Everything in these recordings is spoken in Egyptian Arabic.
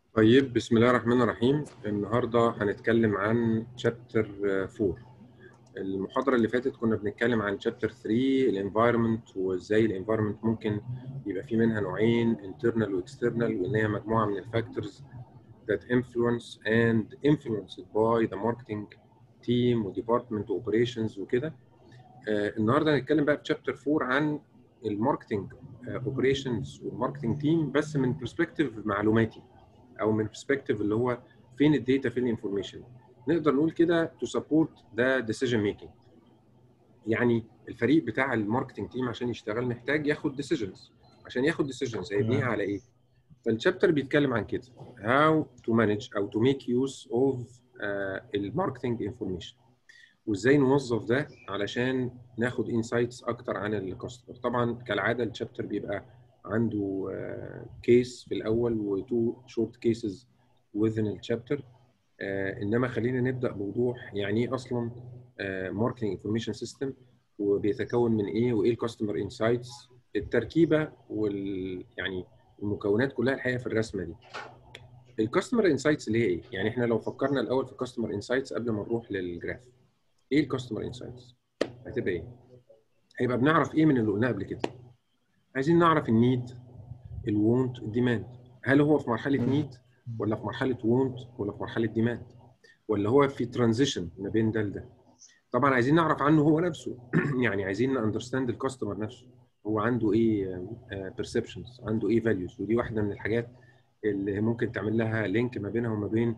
طيب بسم الله الرحمن الرحيم النهارده هنتكلم عن شابتر 4 المحاضرة اللي فاتت كنا بنتكلم عن شابتر 3 الانفايرمنت وازاي الانفايرمنت ممكن يبقى في منها نوعين internal واكسترنال وان هي مجموعة من الفاكتورز that influence and influenced by the marketing team و department operations وكده آه النهارده هنتكلم بقى في شابتر 4 عن الماركتنج اوبريشنز والماركتنج تيم بس من برسبكتيف معلوماتي او من برسبكتيف اللي هو فين الداتا فين الانفورميشن نقدر نقول كده تو سبورت ذا ديسيجن ميكنج يعني الفريق بتاع الماركتنج تيم عشان يشتغل محتاج ياخد ديسيجنز عشان ياخد ديسيجنز هيبنيها على ايه فالشابتر بيتكلم عن كده how to manage او to make use of الماركتنج انفورميشن وازاي نوظف ده علشان ناخد انسايتس اكتر عن الكاستمر طبعا كالعاده الشابتر بيبقى عنده كيس في الاول وتو شورت كيسز within الشابتر انما خلينا نبدا بوضوح يعني ايه اصلا ماركتنج انفورميشن سيستم وبيتكون من ايه وايه الكاستمر انسايتس التركيبه وال يعني المكونات كلها الحقيقه في الرسمه دي الكاستمر انسايتس اللي هي ايه يعني احنا لو فكرنا الاول في الكاستمر انسايتس قبل ما نروح للجراف ايه الكاستمر انسايتس هتبقى ايه هيبقى بنعرف ايه من اللي قلناه قبل كده عايزين نعرف النيد الوونت الديماند هل هو في مرحله نيد ولا في مرحله وونت ولا في مرحله ديماند ولا هو في ترانزيشن ما بين ده لده طبعا عايزين نعرف عنه هو نفسه يعني عايزين اندرستاند الكاستمر نفسه هو عنده ايه بيرسبشنز عنده ايه فاليوز ودي واحده من الحاجات اللي ممكن تعمل لها لينك ما بينها وما بين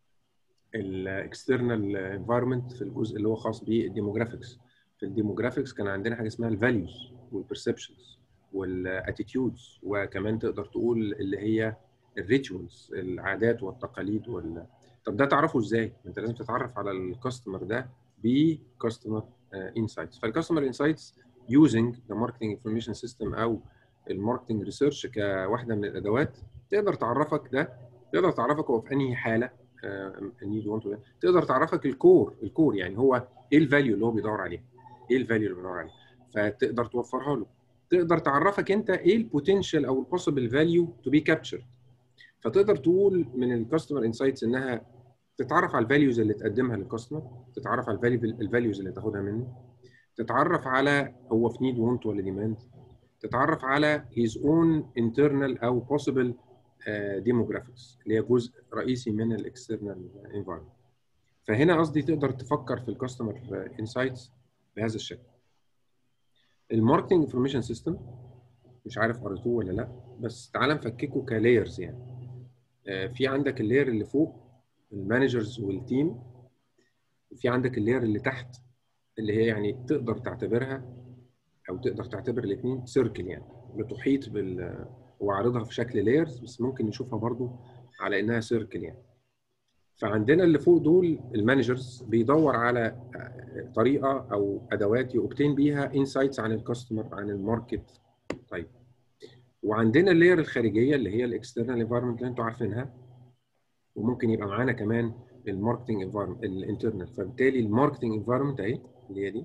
الاكسترنال انفايرمنت في الجزء اللي هو خاص بالديموجرافيكس في الديموجرافيكس كان عندنا حاجه اسمها الفاليوز والبرسبشنز والاتيتيودز وكمان تقدر تقول اللي هي الريتشوالز العادات والتقاليد وال طب ده تعرفه ازاي؟ انت لازم تتعرف على الكاستمر ده بكاستمر انسايتس فالكاستمر انسايتس يوزنج ذا ماركتنج انفورميشن سيستم او الماركتنج ريسيرش كواحده من الادوات تقدر تعرفك ده تقدر تعرفك هو في انهي حاله نيد وانت تقدر تعرفك الكور الكور يعني هو ايه الفاليو اللي هو بيدور عليه ايه الفاليو اللي بيدور عليه فتقدر توفرها له تقدر تعرفك انت ايه البوتنشال او البوسيبل فاليو تو بي كابتشرد فتقدر تقول من الكاستمر انسايتس انها تتعرف على الفاليوز اللي تقدمها للكاستمر تتعرف على الفاليوز اللي تاخدها منه تتعرف على هو في نيد وونت ولا ديماند تتعرف على his own internal او possible ديموجرافيكس اللي هي جزء رئيسي من الاكسترنال انفايرمنت فهنا قصدي تقدر تفكر في الكاستمر انسايتس بهذا الشكل الماركتنج انفورميشن سيستم مش عارف قريتوه ولا لا بس تعال نفككه كلايرز يعني في عندك اللاير اللي فوق المانجرز والتيم وفي عندك اللاير اللي تحت اللي هي يعني تقدر تعتبرها او تقدر تعتبر الاثنين سيركل يعني بتحيط بال وعارضها في شكل لايرز بس ممكن نشوفها برضو على انها سيركل يعني فعندنا اللي فوق دول المانجرز بيدور على طريقه او ادوات يوبتين بيها انسايتس عن الكاستمر عن الماركت طيب وعندنا اللاير الخارجيه اللي هي الاكسترنال انفايرمنت اللي انتوا عارفينها وممكن يبقى معانا كمان الماركتنج انفايرمنت الانترنال فبالتالي الماركتنج انفايرمنت اهي اللي هي دي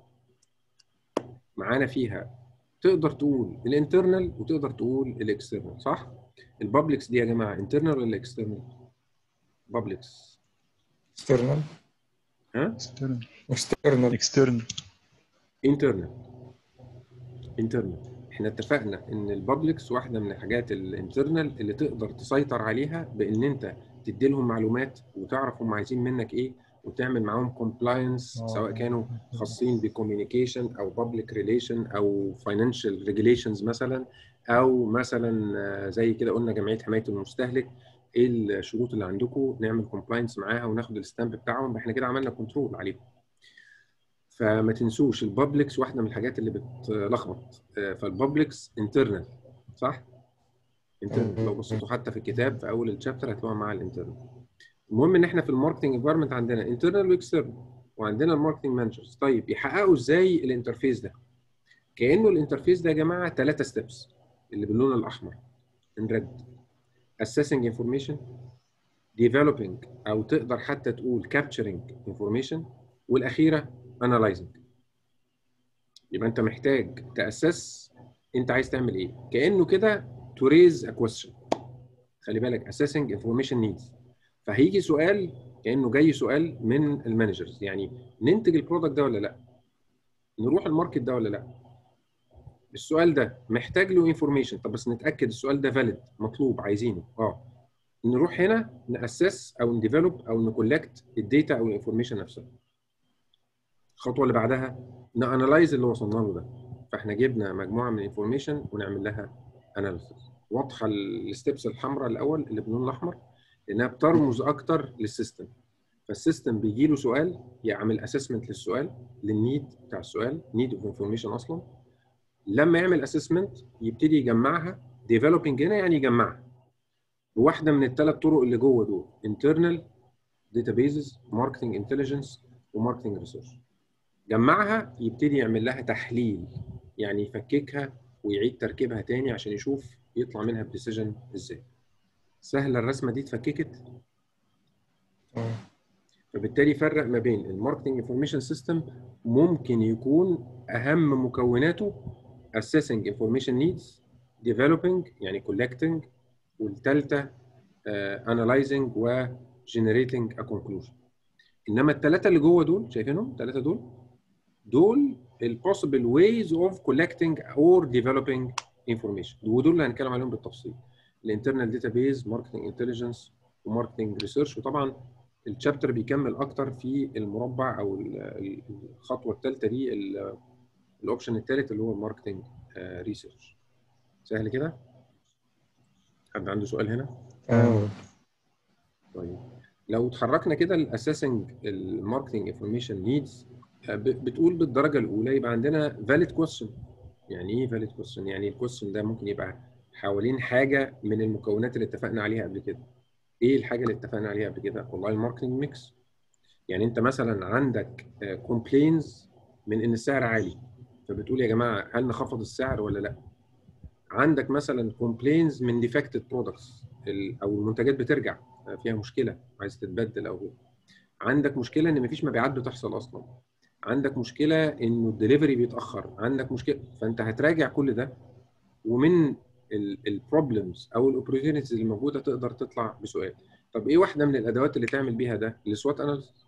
معانا فيها تقدر تقول الانترنال وتقدر تقول الاكسترنال صح؟ البابليكس دي يا جماعه انترنال ولا اكسترنال؟ بابليكس external ها؟ external external external انترنال انترنال احنا اتفقنا ان البابليكس واحده من الحاجات الانترنال اللي تقدر تسيطر عليها بان انت تدي لهم معلومات وتعرف هم عايزين منك ايه وتعمل معاهم كومبلاينس سواء كانوا خاصين بكوميونيكيشن او بابليك ريليشن او فاينانشال ريجيليشنز مثلا او مثلا زي كده قلنا جمعيه حمايه المستهلك ايه الشروط اللي عندكم نعمل كومبلاينس معاها وناخد الستامب بتاعهم احنا كده عملنا كنترول عليهم فما تنسوش البابليكس واحده من الحاجات اللي بتلخبط فالبابليكس انترنال صح؟ انترنال لو بصيتوا حتى في الكتاب في اول الشابتر هتلاقوها مع الانترنال المهم ان احنا في الماركتنج انفايرمنت عندنا انترنال واكسترنال وعندنا الماركتنج مانجرز طيب يحققوا ازاي الانترفيس ده كانه الانترفيس ده يا جماعه ثلاثه ستيبس اللي باللون الاحمر ان ريد assessing information developing او تقدر حتى تقول capturing information والاخيره analyzing يبقى انت محتاج تاسس انت عايز تعمل ايه كانه كده to raise a question خلي بالك assessing information needs فهيجي سؤال كانه جاي سؤال من المانجرز يعني ننتج البرودكت ده ولا لا نروح الماركت ده ولا لا السؤال ده محتاج له انفورميشن طب بس نتاكد السؤال ده فاليد مطلوب عايزينه اه نروح هنا ناسس او نديفلوب او نكولكت الداتا او الانفورميشن نفسها الخطوه اللي بعدها نانلايز اللي وصلنا له ده فاحنا جبنا مجموعه من الانفورميشن ونعمل لها اناليسيس واضحه الستبس الحمراء الاول اللي باللون الاحمر لانها بترمز اكتر للسيستم فالسيستم بيجي له سؤال يعمل اسسمنت للسؤال للنيد بتاع السؤال نيد اوف انفورميشن اصلا لما يعمل اسسمنت يبتدي يجمعها ديفلوبينج هنا يعني يجمعها بواحده من الثلاث طرق اللي جوه دول internal databases marketing intelligence وماركتنج ريسيرش جمعها يبتدي يعمل لها تحليل يعني يفككها ويعيد تركيبها تاني عشان يشوف يطلع منها بديسيجن ازاي سهله الرسمه دي اتفككت تمام فبالتالي يفرق ما بين الماركتنج انفورميشن سيستم ممكن يكون اهم مكوناته assessing information needs developing يعني collecting والثالثه uh, analyzing و generating a conclusion انما الثلاثه اللي جوه دول شايفينهم الثلاثه دول دول ال possible ways of collecting or developing information ودول اللي هنتكلم عليهم بالتفصيل الانترنال داتابيز ماركتنج انتليجنس وماركتنج ريسيرش وطبعا الشابتر بيكمل اكتر في المربع او ال- ال- الخطوه الثالثه دي ال- الاوبشن الثالث اللي هو الماركتنج ريسيرش سهل كده حد عنده سؤال هنا تمام طيب لو اتحركنا كده الاسيسنج الماركتنج انفورميشن نيدز بتقول بالدرجه الاولى يبقى عندنا فاليد كويستشن يعني ايه فاليد كويستشن يعني الكويستشن ده ممكن يبقى حوالين حاجه من المكونات اللي اتفقنا عليها قبل كده ايه الحاجه اللي اتفقنا عليها قبل كده والله الماركتنج ميكس يعني انت مثلا عندك كومبلينز من ان السعر عالي فبتقول يا جماعه هل نخفض السعر ولا لا عندك مثلا كومبلينز من ديفكتد برودكتس او المنتجات بترجع فيها مشكله عايز تتبدل او غيره عندك مشكله ان مفيش مبيعات بتحصل اصلا عندك مشكله انه الدليفري بيتاخر عندك مشكله فانت هتراجع كل ده ومن البروبلمز او الاوبورتونيتيز اللي موجوده تقدر تطلع بسؤال طب ايه واحده من الادوات اللي تعمل بيها ده السوات اناليسيس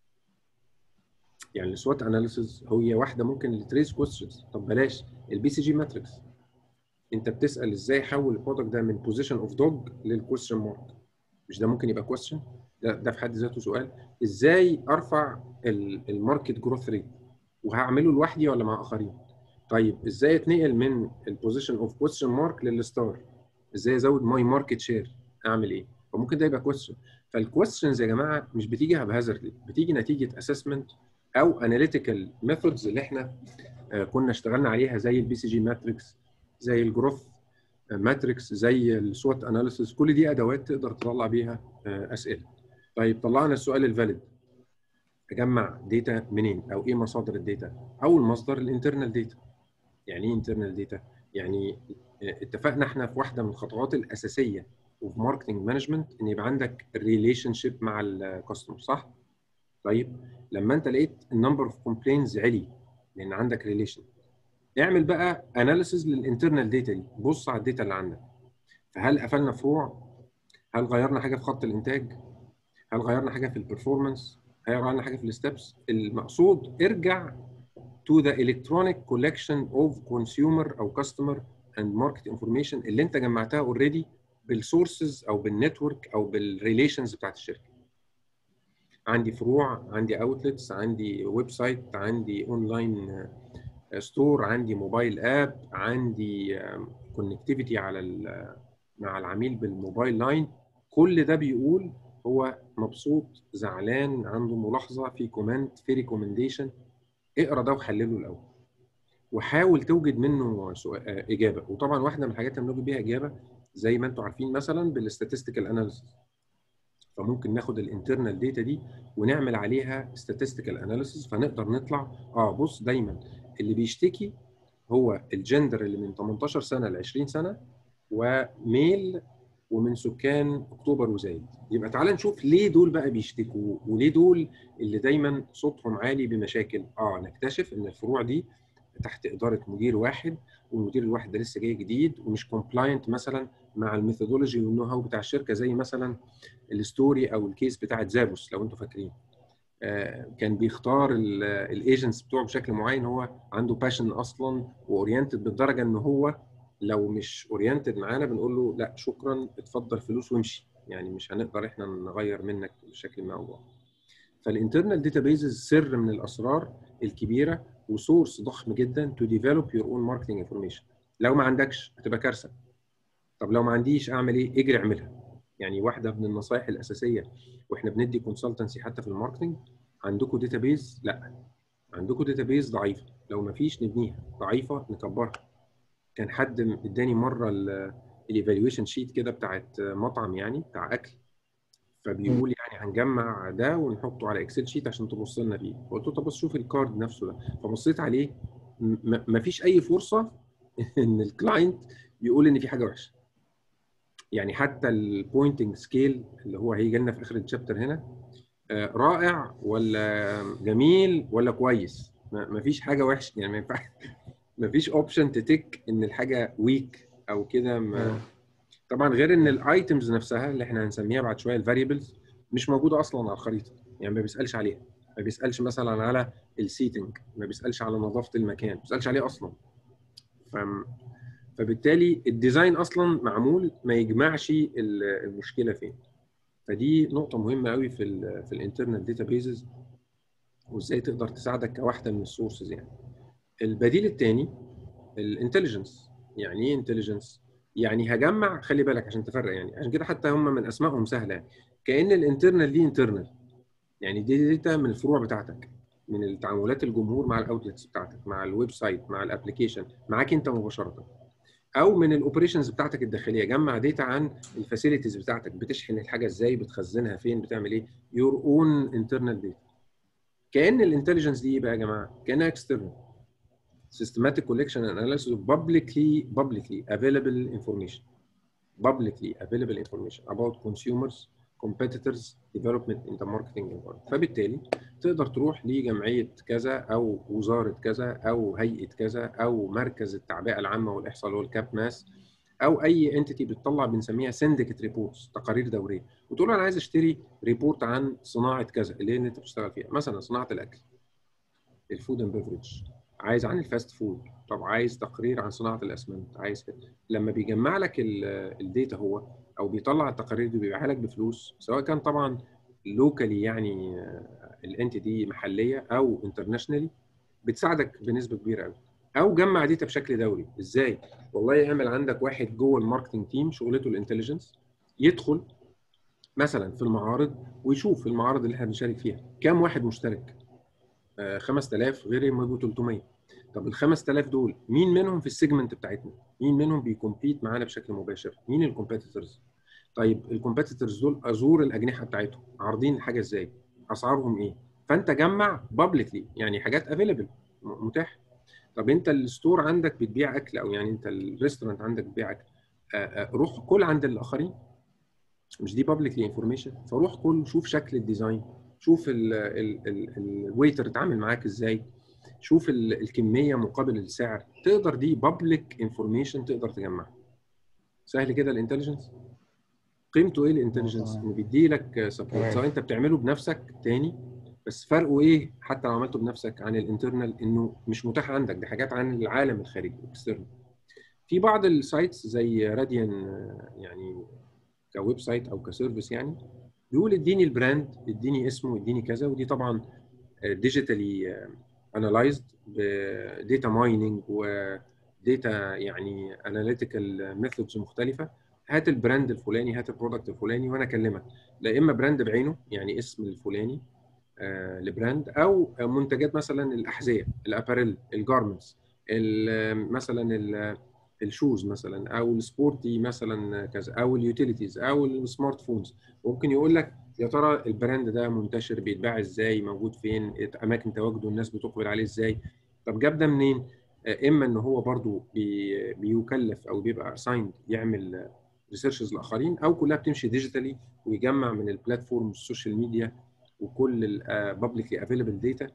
يعني السوات اناليسيس هي واحده ممكن لتريس كويستشنز طب بلاش البي سي جي ماتريكس انت بتسال ازاي احول البرودكت ده من بوزيشن اوف دوج للكويستشن مارك مش ده ممكن يبقى كويستشن ده ده في حد ذاته سؤال ازاي ارفع الماركت جروث ريت وهعمله لوحدي ولا مع اخرين طيب ازاي اتنقل من البوزيشن اوف كويستشن مارك للستار ازاي ازود ماي ماركت شير اعمل ايه فممكن ده يبقى كويستشن فالكويستشنز يا جماعه مش بتيجي هبهازردلي بتيجي نتيجه اسسمنت او اناليتيكال ميثودز اللي احنا آه، كنا اشتغلنا عليها زي البي سي جي ماتريكس زي الجروث ماتريكس زي السوات اناليسيس كل دي ادوات تقدر تطلع بيها آه، اسئله طيب طلعنا السؤال الفاليد اجمع داتا منين او ايه مصادر الداتا اول مصدر الانترنال داتا يعني ايه انترنال داتا يعني آه، اتفقنا احنا في واحده من الخطوات الاساسيه وفي ماركتنج مانجمنت ان يبقى عندك ريليشن شيب مع الكاستمر صح طيب لما انت لقيت النمبر اوف كومبلينز علي لان عندك ريليشن اعمل بقى اناليسيز للانترنال داتا دي بص على الداتا اللي عندك فهل قفلنا فروع هل غيرنا حاجه في خط الانتاج هل غيرنا حاجه في البرفورمانس هل غيرنا حاجه في الستبس المقصود ارجع to the electronic collection of consumer او customer and market information اللي انت جمعتها اوريدي بالسورسز او بالنتورك او بالريليشنز بتاعت الشركه عندي فروع عندي اوتلتس عندي ويب سايت عندي اونلاين ستور عندي موبايل اب عندي كونكتيفيتي على ال- مع العميل بالموبايل لاين كل ده بيقول هو مبسوط زعلان عنده ملاحظه في كومنت في ريكومنديشن اقرا ده وحلله الاول وحاول توجد منه سؤال آه، اجابه وطبعا واحده من الحاجات اللي بنوجد بيها اجابه زي ما انتم عارفين مثلا بالستاتستيكال اناليسيس فممكن ناخد الانترنال داتا دي ونعمل عليها statistical analysis فنقدر نطلع اه بص دايما اللي بيشتكي هو الجندر اللي من 18 سنه ل 20 سنه وميل ومن سكان اكتوبر وزايد يبقى تعال نشوف ليه دول بقى بيشتكوا وليه دول اللي دايما صوتهم عالي بمشاكل اه نكتشف ان الفروع دي تحت اداره مدير واحد والمدير الواحد ده لسه جاي جديد ومش كومبلاينت مثلا مع الميثودولوجي والنو هاو بتاع الشركه زي مثلا الستوري او الكيس بتاعت زابوس لو انتم فاكرين كان بيختار الايجنتس بتوعه بشكل معين هو عنده باشن اصلا واورينتد بالدرجه ان هو لو مش اورينتد معانا بنقول له لا شكرا اتفضل فلوس وامشي يعني مش هنقدر احنا نغير منك بشكل ما او فالانترنال داتابيزز سر من الاسرار الكبيره وسورس ضخم جدا تو ديفلوب يور اون ماركتنج انفورميشن لو ما عندكش هتبقى كارثه طب لو ما عنديش اعمل ايه اجري اعملها يعني واحده من النصائح الاساسيه واحنا بندي كونسلتنسي حتى في الماركتنج عندكم داتابيز لا عندكم داتابيز ضعيفه لو ما فيش نبنيها ضعيفه نكبرها كان حد اداني مره الايفالويشن شيت كده بتاعت مطعم يعني بتاع اكل فبيقول يعني هنجمع ده ونحطه على اكسل شيت عشان تبص لنا بيه فقلت له طب بص شوف الكارد نفسه ده فبصيت عليه ما فيش اي فرصه ان الكلاينت يقول ان في حاجه وحشه يعني حتى البوينتنج سكيل اللي هو هيجي لنا في اخر الشابتر هنا رائع ولا جميل ولا كويس ما فيش حاجه وحشه يعني ما ينفعش ما فيش اوبشن تتك ان الحاجه ويك او كده ما طبعا غير ان الايتمز نفسها اللي احنا هنسميها بعد شويه الفاريبلز مش موجوده اصلا على الخريطه يعني ما بيسالش عليها ما بيسالش مثلا على السيتنج ما بيسالش على نظافه المكان ما بيسالش عليه اصلا ف... فبالتالي الديزاين اصلا معمول ما يجمعش المشكله فين فدي نقطه مهمه قوي في ال في الانترنال داتابيزز وازاي تقدر تساعدك كواحده من السورسز يعني البديل الثاني الانتليجنس يعني ايه انتليجنس يعني هجمع خلي بالك عشان تفرق يعني عشان كده حتى هم من اسمائهم سهله يعني كان الانترنال دي انترنال يعني دي داتا من الفروع بتاعتك من التعاملات الجمهور مع الاوتلتس بتاعتك مع الويب سايت مع الابلكيشن معاك انت مباشره او من الاوبريشنز بتاعتك الداخليه جمع داتا عن الفاسيلتيز بتاعتك بتشحن الحاجه ازاي بتخزنها فين بتعمل ايه يور اون انترنال داتا كان الانتليجنس دي ايه بقى يا جماعه كانها اكسترنال systematic collection and analysis of publicly publicly available information publicly available information about consumers competitors development in the marketing environment فبالتالي تقدر تروح لجمعيه كذا او وزاره كذا او هيئه كذا او مركز التعبئه العامه والاحصاء اللي هو الكاب ماس او اي انتيتي بتطلع بنسميها سندكت ريبورتس تقارير دوريه وتقول له انا عايز اشتري ريبورت عن صناعه كذا اللي انت بتشتغل فيها مثلا صناعه الاكل الفود اند بيفرج عايز عن الفاست فود طب عايز تقرير عن صناعه الاسمنت عايز كده لما بيجمع لك الداتا هو او بيطلع التقارير دي بيبيعها لك بفلوس سواء كان طبعا لوكالي يعني الانت دي محليه او انترناشونالي بتساعدك بنسبه كبيره قوي او جمع داتا بشكل دوري ازاي والله اعمل عندك واحد جوه الماركتنج تيم شغلته الانتليجنس يدخل مثلا في المعارض ويشوف المعارض اللي احنا بنشارك فيها كام واحد مشترك 5000 غير ما يبقوا 300 طب ال 5000 دول مين منهم في السيجمنت بتاعتنا؟ مين منهم بيكومبيت معانا بشكل مباشر؟ مين الكومبيتيتورز؟ طيب الكومبيتيتورز دول ازور الاجنحه بتاعتهم عارضين الحاجه ازاي؟ اسعارهم ايه؟ فانت جمع بابليكلي يعني حاجات افيلبل متاح طب انت الستور عندك بتبيع اكل او يعني انت الريستورانت عندك بتبيع اكل روح كل عند الاخرين مش دي بابليكلي انفورميشن فروح كل شوف شكل الديزاين شوف الويتر اتعامل معاك ازاي شوف الكميه مقابل السعر تقدر دي بابليك انفورميشن تقدر تجمعها سهل كده الانتليجنس قيمته ايه الانتليجنس انه بيدي لك سبورت سواء انت بتعمله بنفسك تاني بس فرقه ايه حتى لو عملته بنفسك عن الانترنال انه مش متاح عندك دي حاجات عن العالم الخارجي اكسترنال في بعض السايتس زي راديان يعني كويب سايت او كسيرفيس يعني بيقول اديني البراند اديني اسمه اديني كذا ودي طبعا ديجيتالي انالايزد بداتا مايننج وداتا يعني اناليتيكال ميثودز مختلفه هات البراند الفلاني هات البرودكت الفلاني وانا اكلمك لا اما براند بعينه يعني اسم الفلاني آه لبراند او منتجات مثلا الاحذيه الاباريل الجارمنتس مثلا الشوز مثلا او السبورتي مثلا كذا او اليوتيليتيز او السمارت فونز ممكن يقول لك يا ترى البراند ده منتشر بيتباع ازاي موجود فين اماكن تواجده الناس بتقبل عليه ازاي طب جاب ده منين اما ان هو برضو بي بيكلف او بيبقى اسايند يعمل ريسيرشز لاخرين او كلها بتمشي ديجيتالي ويجمع من البلاتفورم السوشيال ميديا وكل الببليكلي افيلبل داتا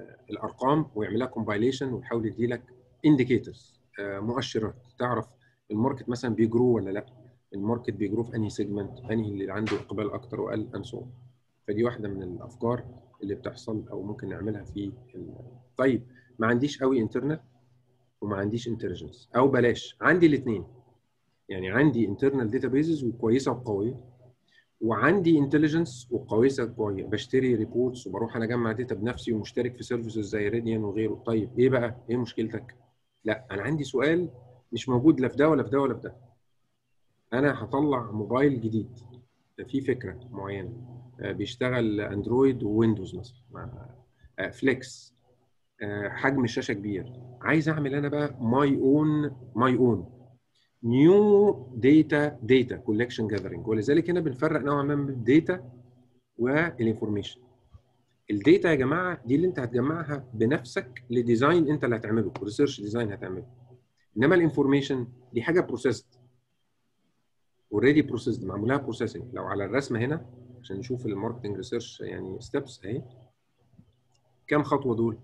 الارقام ويعمل لها كومبايليشن ويحاول يدي لك انديكيتورز مؤشرات تعرف الماركت مثلا بيجرو ولا لا الماركت بيجرو في انهي سيجمنت انهي اللي عنده اقبال اكتر واقل and so on. فدي واحده من الافكار اللي بتحصل او ممكن نعملها في ال... طيب ما عنديش قوي انترنال وما عنديش انتليجنس او بلاش عندي الاثنين يعني عندي انترنال داتابيزز وكويسه وقويه وعندي انتليجنس وكويسه قويه بشتري ريبورتس وبروح انا اجمع داتا بنفسي ومشترك في سيرفيسز زي ريديان وغيره طيب ايه بقى ايه مشكلتك لا انا عندي سؤال مش موجود لا في ده ولا في ده ولا في ده انا هطلع موبايل جديد في فكره معينه بيشتغل اندرويد وويندوز مثلا مع فليكس حجم الشاشه كبير عايز اعمل انا بقى ماي اون ماي اون نيو داتا داتا كولكشن جاذرنج ولذلك هنا بنفرق نوعا ما بين الداتا والانفورميشن الداتا يا جماعه دي اللي انت هتجمعها بنفسك لديزاين انت اللي هتعمله ريسيرش ديزاين هتعمله انما الانفورميشن دي حاجه بروسيسد اوريدي بروسيسد معمولها بروسيسنج لو على الرسمه هنا عشان نشوف الماركتنج ريسيرش يعني ستيبس اهي كام خطوه دول؟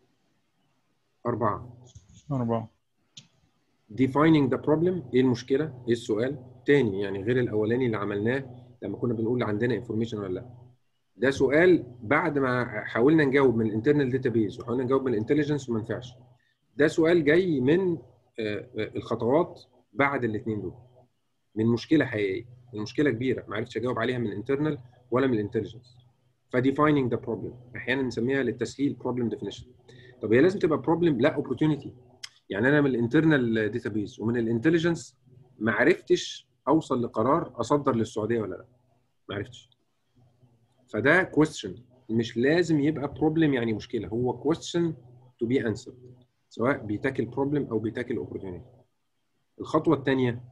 أربعة أربعة defining the problem ايه المشكله؟ ايه السؤال؟ تاني يعني غير الاولاني اللي عملناه لما كنا بنقول عندنا انفورميشن ولا لا. ده سؤال بعد ما حاولنا نجاوب من الانترنال داتابيز وحاولنا نجاوب من الانتليجنس وما نفعش. ده سؤال جاي من الخطوات بعد الاثنين دول. من مشكله حقيقيه، المشكله كبيره ما عرفتش اجاوب عليها من الانترنال ولا من الانتليجنس. فديفايننج ذا بروبلم احيانا نسميها للتسهيل بروبلم ديفينيشن. طب هي لازم تبقى بروبلم لا اوبورتيونيتي يعني انا من الانترنال داتابيز ومن الانتليجنس ما عرفتش اوصل لقرار اصدر للسعوديه ولا لا ما عرفتش فده كويستشن مش لازم يبقى بروبلم يعني مشكله هو كويستشن تو بي انسر سواء بيتاكل بروبلم او بيتاكل اوبورتيونيتي الخطوه الثانيه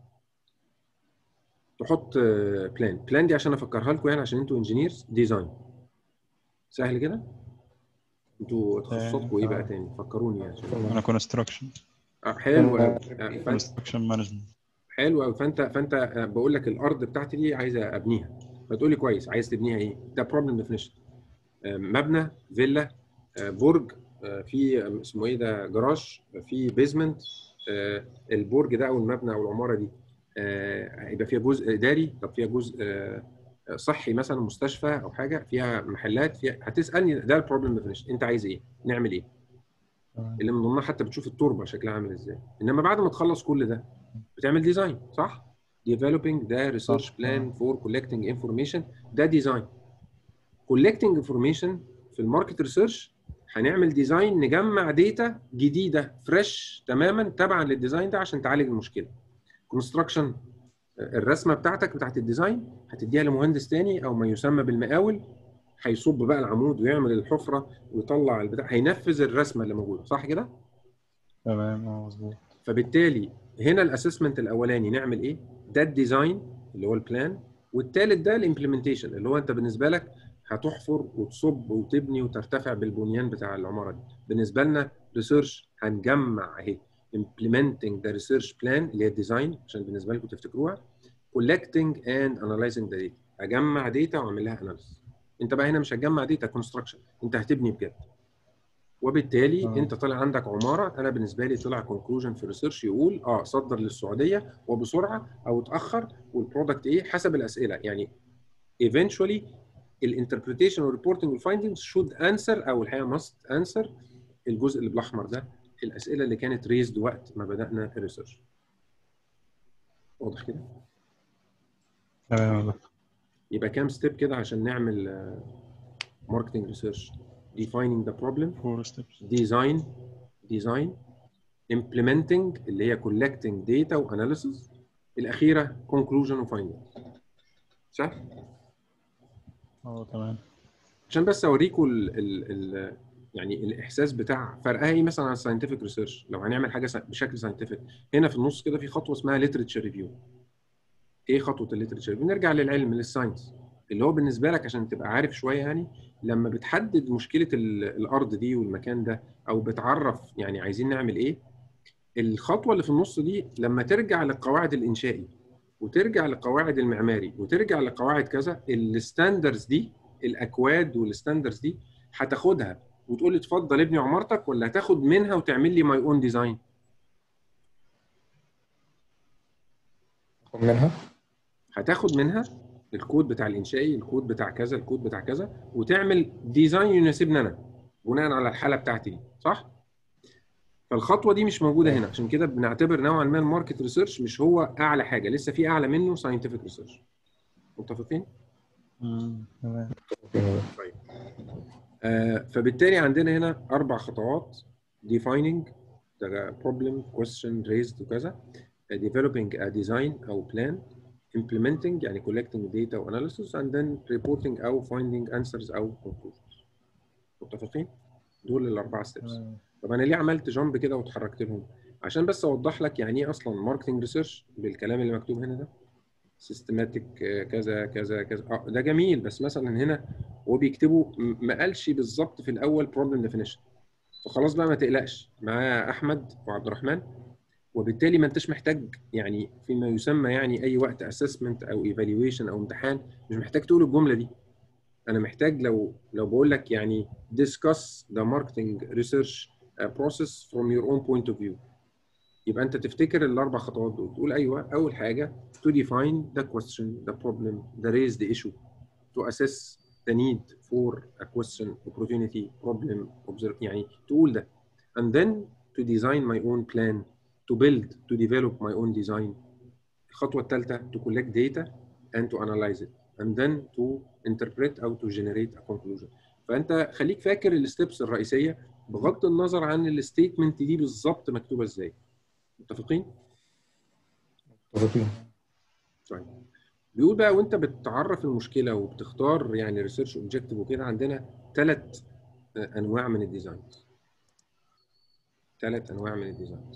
تحط بلان بلان دي عشان افكرها لكم يعني عشان انتوا انجينيرز ديزاين سهل كده انتوا تخصصاتكم ايه بقى تاني فكروني يعني انا كونستراكشن حلو قوي كونستراكشن مانجمنت حلو قوي فانت فانت بقول لك الارض بتاعتي دي عايزه ابنيها فتقول لي كويس عايز تبنيها ايه؟ ده بروبلم ديفينيشن مبنى فيلا برج في اسمه ايه ده جراج في بيزمنت البرج ده او المبنى او العماره دي هيبقى فيها جزء اداري طب فيها جزء صحي مثلا مستشفى او حاجه فيها محلات فيها هتسالني ده البروبلم ديفينيشن انت عايز ايه؟ نعمل ايه؟ اللي من ضمنها حتى بتشوف التربه شكلها عامل ازاي انما بعد ما تخلص كل ده بتعمل ديزاين صح؟ developing ده research plan for collecting information ده ديزاين collecting information في الماركت ريسيرش هنعمل ديزاين نجمع داتا جديده فريش تماما تبعا للديزاين ده عشان تعالج المشكله كونستراكشن الرسمه بتاعتك بتاعت الديزاين هتديها لمهندس تاني او ما يسمى بالمقاول هيصب بقى العمود ويعمل الحفره ويطلع البتاع هينفذ الرسمه اللي موجوده صح كده؟ تمام اه مظبوط فبالتالي هنا الاسسمنت الاولاني نعمل ايه؟ ده الديزاين اللي هو البلان والثالث ده الامبلمنتيشن اللي هو انت بالنسبه لك هتحفر وتصب وتبني وترتفع بالبنيان بتاع العماره دي بالنسبه لنا ريسيرش هنجمع اهي implementing the research plan اللي هي الديزاين عشان بالنسبه لكم تفتكروها collecting and analyzing the data اجمع داتا واعمل لها اناليسيس انت بقى هنا مش هتجمع داتا كونستراكشن انت هتبني بجد وبالتالي آه. انت طلع عندك عماره انا بالنسبه لي طلع كونكلوجن في الريسيرش يقول اه صدر للسعوديه وبسرعه او اتاخر والبرودكت ايه حسب الاسئله يعني eventually الانتربريتيشن والريبورتنج والفايندنجز شود انسر او الحقيقه ماست انسر الجزء اللي بالاحمر ده الاسئله اللي كانت ريزد وقت ما بدانا الريسيرش واضح كده تمام يا دكتور يبقى كام ستيب كده عشان نعمل ماركتنج ريسيرش defining the problem فور ستيبس design design implementing اللي هي collecting data وanalysis الاخيره conclusion وfindings صح اه تمام عشان بس اوريكم ال ال ال يعني الاحساس بتاع فرقها ايه مثلا عن الساينتفك ريسيرش لو هنعمل حاجه سا- بشكل ساينتفك هنا في النص كده في خطوه اسمها ليتريتشر ريفيو ايه خطوه الليتريتشر ريفيو نرجع للعلم للساينس اللي هو بالنسبه لك عشان تبقى عارف شويه يعني لما بتحدد مشكله ال- الارض دي والمكان ده او بتعرف يعني عايزين نعمل ايه الخطوه اللي في النص دي لما ترجع للقواعد الانشائي وترجع لقواعد المعماري وترجع لقواعد كذا الستاندرز دي الاكواد والستاندرز دي هتاخدها وتقول لي اتفضل ابني عمارتك ولا هتاخد منها وتعمل لي ماي اون ديزاين خد منها هتاخد منها الكود بتاع الانشائي الكود بتاع كذا الكود بتاع كذا وتعمل ديزاين يناسبني انا بناء على الحاله بتاعتي دي صح فالخطوه دي مش موجوده هنا عشان كده بنعتبر نوعا ما الماركت ريسيرش مش هو اعلى حاجه لسه في اعلى منه ساينتفك ريسيرش متفقين مم. تمام آه فبالتالي عندنا هنا اربع خطوات defining the problem question raised وكذا uh, developing a design او plan implementing يعني collecting data و analysis and then reporting او finding answers او conclusions متفقين؟ دول الاربع ستيبس تمام طب انا ليه عملت جامب كده واتحركت لهم؟ عشان بس اوضح لك يعني ايه اصلا ماركتنج ريسيرش بالكلام اللي مكتوب هنا ده سيستماتيك كذا كذا كذا اه ده جميل بس مثلا هنا هو بيكتبوا م- ما قالش بالظبط في الاول بروبلم ديفينيشن فخلاص بقى ما تقلقش معاه احمد وعبد الرحمن وبالتالي ما انتش محتاج يعني فيما يسمى يعني اي وقت اسسمنت او ايفالويشن او امتحان مش محتاج تقول الجمله دي انا محتاج لو لو بقول لك يعني discuss the marketing research uh, process from your own point of view يبقى انت تفتكر الاربع خطوات دول تقول ايوه اول حاجه to define the question the problem the raised issue to assess the need for a question opportunity problem observe يعني تقول ده and then to design my own plan to build to develop my own design الخطوه الثالثه to collect data and to analyze it and then to interpret او to generate a conclusion فانت خليك فاكر الستبس الرئيسيه بغض النظر عن الستيتمنت دي بالظبط مكتوبه ازاي متفقين؟ متفقين طيب بيقول بقى وانت بتعرف المشكله وبتختار يعني ريسيرش اوبجيكتيف وكده عندنا ثلاث انواع من الديزاين ثلاث انواع من الديزاين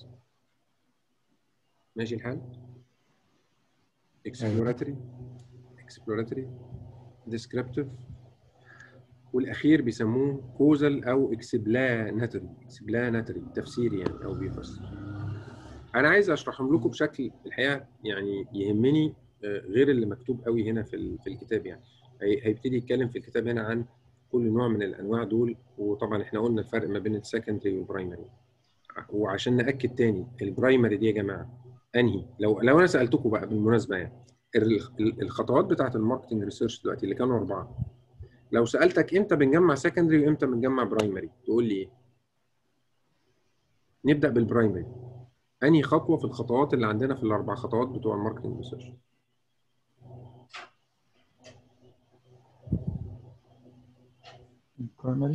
ماشي الحال exploratory exploratory descriptive والاخير بيسموه كوزال او اكسبلاناتوري اكسبلاناتوري تفسيري يعني او بيفسر انا عايز اشرحهم لكم بشكل الحقيقه يعني يهمني آه، غير اللي مكتوب قوي هنا في ال- في الكتاب يعني هي- هيبتدي يتكلم في الكتاب هنا عن كل نوع من الانواع دول وطبعا احنا قلنا الفرق ما بين السكندري والبرايمري وعشان ناكد تاني البرايمري دي يا جماعه انهي لو لو انا سالتكم بقى بالمناسبه يعني ال- ال- الخطوات بتاعه الماركتنج ريسيرش دلوقتي اللي كانوا اربعه لو سالتك امتى بنجمع سكندري وامتى بنجمع برايمري تقول لي ايه نبدا بالبرايمري انهي خطوه في الخطوات اللي عندنا في الاربع خطوات بتوع الماركتنج ريسيرش primary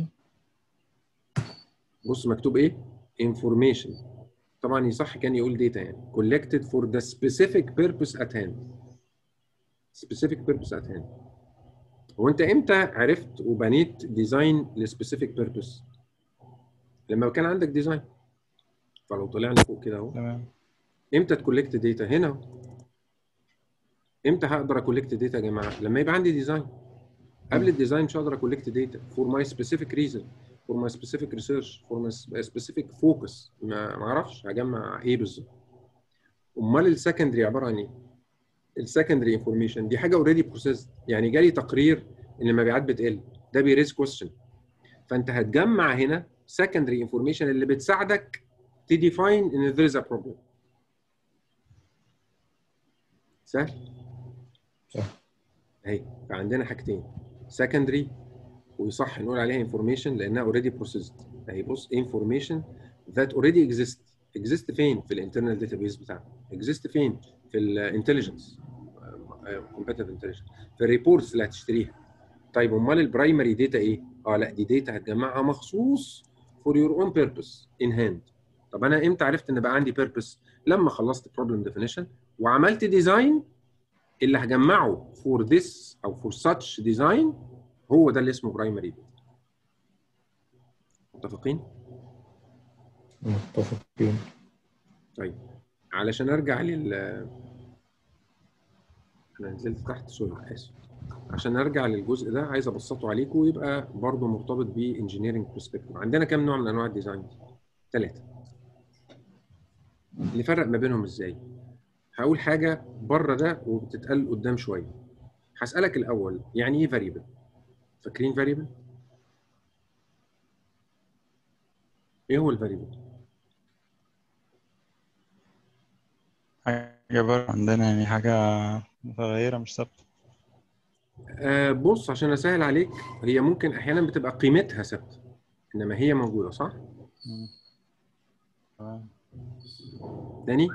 بص مكتوب ايه information طبعا يصح كان يقول data يعني collected for the specific purpose at hand specific purpose at hand هو انت امتى عرفت وبنيت ديزاين لسبيسيفيك بيربس لما كان عندك ديزاين فلو طلعنا فوق كده اهو تمام امتى تكولكت داتا هنا اهو. امتى هقدر اكولكت داتا يا جماعه لما يبقى عندي ديزاين قبل الديزاين مش هقدر اكولكت داتا فور ماي سبيسيفيك ريزن فور ماي سبيسيفيك ريسيرش فور ماي سبيسيفيك فوكس ما ما اعرفش هجمع ايه بالظبط امال السكندري عباره عن ايه السكندري انفورميشن دي حاجه اوريدي بروسيس يعني جالي تقرير ان المبيعات بتقل ده بيريز كويستشن فانت هتجمع هنا سكندري انفورميشن اللي بتساعدك تديفاين ان there is a problem سهل صح اهي فعندنا حاجتين سكندري ويصح نقول عليها انفورميشن لانها اوريدي بروسيسد اهي بص انفورميشن ذات اوريدي اكزيست اكزيست فين في الانترنال داتابيز بتاعنا اكزيست فين في الانتليجنس كومبيتيتيف انتليجنس في الريبورتس اللي هتشتريها طيب امال البرايمري داتا ايه اه لا دي داتا هتجمعها مخصوص فور يور اون بيربس ان هاند طب انا امتى عرفت ان بقى عندي بيربس لما خلصت بروبلم ديفينيشن وعملت ديزاين اللي هجمعه فور ذس او فور ساتش ديزاين هو ده اللي اسمه برايمري داتا متفقين؟ متفقين طيب علشان ارجع لل انا نزلت تحت سوري اسف عشان ارجع للجزء ده عايز ابسطه عليكم ويبقى برضه مرتبط بانجينيرنج برسبكتيف عندنا كام نوع من انواع الديزاين ثلاثه نفرق ما بينهم ازاي هقول حاجه بره ده وبتتقال قدام شويه هسالك الاول يعني ايه فاريبل فاكرين فاريبل ايه هو الفاريبل حاجة حاجة بره عندنا يعني حاجة متغيرة مش ثابتة آه بص عشان اسهل عليك هي ممكن احيانا بتبقى قيمتها ثابته انما هي موجوده صح مم. تمام تاني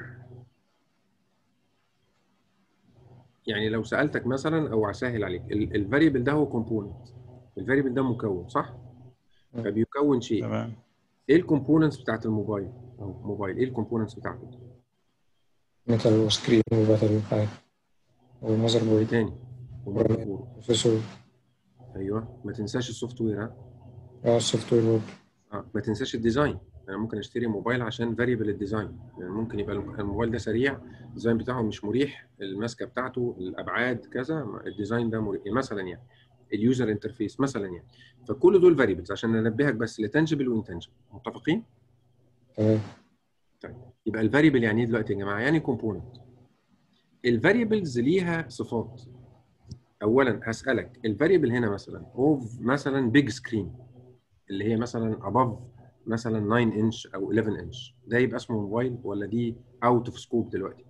يعني لو سالتك مثلا او اسهل عليك الفاريبل ده هو كومبوننت الفاريبل ده مكون صح مم. فبيكون شيء تمام ايه الكومبوننتس بتاعت الموبايل او موبايل ايه الكومبوننتس بتاعته ميتال وسكرين وباتري وحاجة والمذر ايه بورد تاني والمذر بورد. بروسيسور ايوه ما تنساش السوفت وير ها اه السوفت وير برضه اه ما تنساش الديزاين انا ممكن اشتري موبايل عشان فاريبل الديزاين يعني ممكن يبقى الموبايل ده سريع الديزاين بتاعه مش مريح الماسكه بتاعته الابعاد كذا الديزاين ده مريح مثلا يعني اليوزر انترفيس مثلا يعني فكل دول فاريبلز عشان انبهك بس لتنجبل وانتنجبل متفقين تمام يبقى الفاريبل يعني ايه دلوقتي يا جماعه يعني كومبوننت الفاريبلز ليها صفات اولا هسالك الفاريبل هنا مثلا اوف مثلا بيج سكرين اللي هي مثلا above مثلا 9 انش او 11 انش ده يبقى اسمه موبايل ولا دي اوت اوف سكوب دلوقتي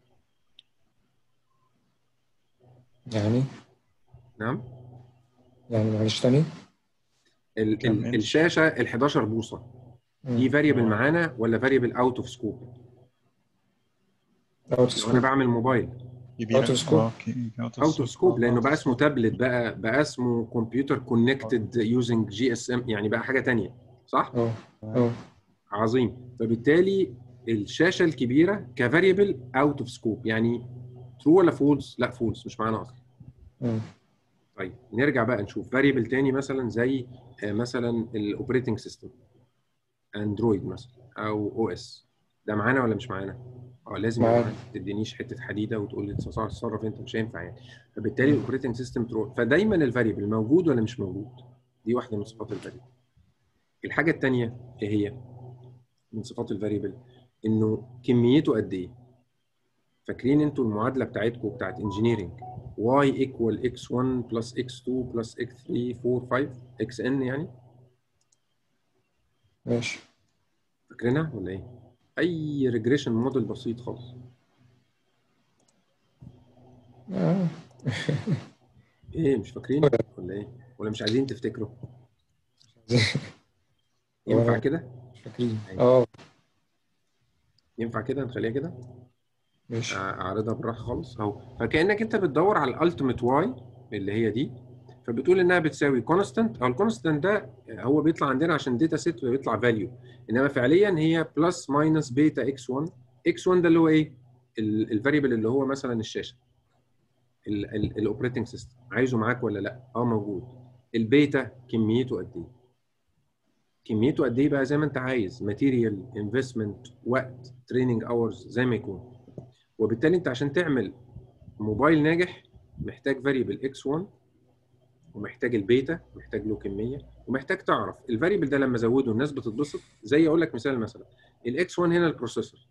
يعني نعم يعني معلش تاني ال كام ال إنش؟ الشاشه ال 11 بوصه دي مم. فاريبل آه. معانا ولا فاريبل اوت اوف سكوب اوت لو انا سكوب بعمل موبايل كبيرة Out of scope. اه اوكي اوت اوت اوف سكوب لانه بقى اسمه scope. تابلت بقى بقى اسمه كمبيوتر كونكتد يوزنج جي اس ام يعني بقى حاجه تانية صح اه اه عظيم فبالتالي الشاشه الكبيره كفاريبل اوت اوف سكوب يعني ترو ولا فولس لا فولس مش معانا اصلا مم. طيب نرجع بقى نشوف فاريبل تاني مثلا زي آه، مثلا الاوبريتنج سيستم اندرويد مثلا او او اس ده معانا ولا مش معانا؟ اه لازم يبقى معانا. معانا ما تدينيش حته حديده وتقول لي تصرف تصرف انت مش هينفع يعني فبالتالي الاوبريتنج سيستم ترو فدايما الفاريبل موجود ولا مش موجود؟ دي واحده من صفات الفاريبل الحاجه الثانيه ايه هي؟ من صفات الفاريبل انه كميته قد ايه؟ فاكرين انتوا المعادله بتاعتكم بتاعت انجينيرنج y equal x1 plus x2 plus x3 4 5 xn يعني ماشي فاكرينها ولا ايه؟ اي ريجريشن موديل بسيط خالص اه ايه مش فاكرين ولا ايه؟ ولا مش عايزين تفتكروا؟ ولا- ينفع كده؟ مش فاكرين اه ينفع كده نخليها كده؟ ماشي اعرضها بالراحه خالص اهو فكانك انت بتدور على الالتيميت واي اللي هي دي فبتقول انها بتساوي كونستانت او الكونستانت ده هو بيطلع عندنا عشان داتا سيت بيطلع فاليو انما فعليا هي بلس ماينس بيتا اكس 1 اكس 1 ده اللي هو ايه؟ الفاريبل اللي هو مثلا الشاشه الاوبريتنج سيستم عايزه معاك ولا لا؟ اه موجود البيتا كميته قد ايه؟ كميته قد ايه بقى زي ما انت عايز ماتيريال انفستمنت وقت تريننج اورز زي ما يكون وبالتالي انت عشان تعمل موبايل ناجح محتاج فاريبل اكس 1 ومحتاج البيتا محتاج له كميه ومحتاج تعرف الفاريبل ده لما ازوده الناس بتتبسط زي اقول لك مثال مثلا الاكس 1 هنا البروسيسور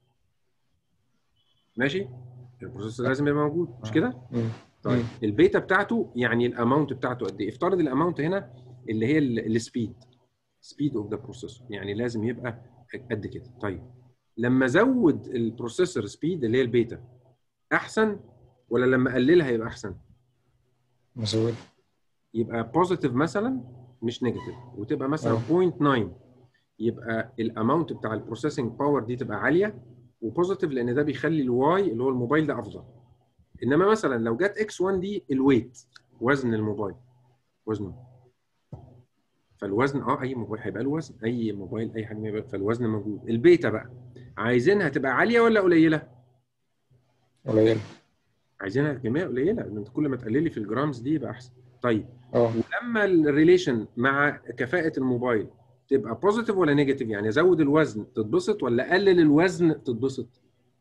ماشي البروسيسور لازم يبقى موجود مش كده مم. طيب مم. البيتا بتاعته يعني الاماونت بتاعته قد ايه افترض الاماونت هنا اللي هي السبيد سبيد اوف ذا بروسيسور يعني لازم يبقى قد كده طيب لما ازود البروسيسور سبيد اللي هي البيتا احسن ولا لما اقللها يبقى احسن مزود يبقى بوزيتيف مثلا مش نيجاتيف وتبقى مثلا آه. 0.9 يبقى الاماونت بتاع البروسيسنج باور دي تبقى عاليه وبوزيتيف لان ده بيخلي الواي اللي هو الموبايل ده افضل انما مثلا لو جت اكس 1 دي الويت وزن الموبايل وزنه فالوزن اه اي موبايل هيبقى له وزن اي موبايل اي حاجه يبقى فالوزن موجود البيتا بقى عايزينها تبقى عاليه ولا قليله قليل عايزينها كميه قليله لان انت كل ما تقللي في الجرامز دي يبقى احسن طيب اه ولما الريليشن مع كفاءه الموبايل تبقى بوزيتيف ولا نيجاتيف يعني ازود الوزن تتبسط ولا اقلل الوزن تتبسط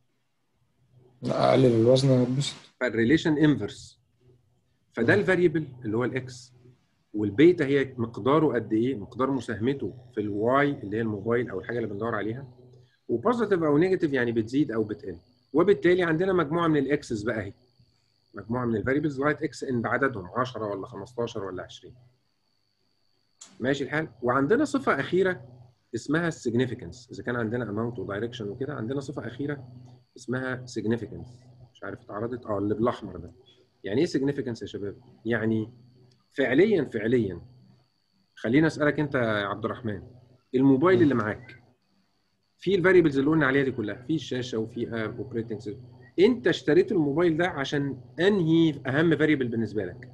لا اقلل الوزن هتبسط فالريليشن انفرس فده مم. الفاريبل اللي هو الاكس والبيتا هي مقداره قد ايه مقدار مساهمته في الواي اللي هي الموبايل او الحاجه اللي بندور عليها وبوزيتيف او نيجاتيف يعني بتزيد او بتقل وبالتالي عندنا مجموعه من الاكسس بقى اهي مجموعه من الفاريبلز لغايه اكس ان بعددهم 10 ولا 15 ولا 20 ماشي الحال وعندنا صفه اخيره اسمها السيجنيفيكانس اذا كان عندنا اماونت ودايركشن وكده عندنا صفه اخيره اسمها سيجنيفيكانس مش عارف اتعرضت اه اللي بالاحمر ده يعني ايه سيجنيفيكانس يا شباب يعني فعليا فعليا خليني اسالك انت يا عبد الرحمن الموبايل اللي معاك في الفاريبلز اللي قلنا عليها دي كلها في الشاشه وفي اوبريتنج سيستم انت اشتريت الموبايل ده عشان انهي اهم فاريبل بالنسبه لك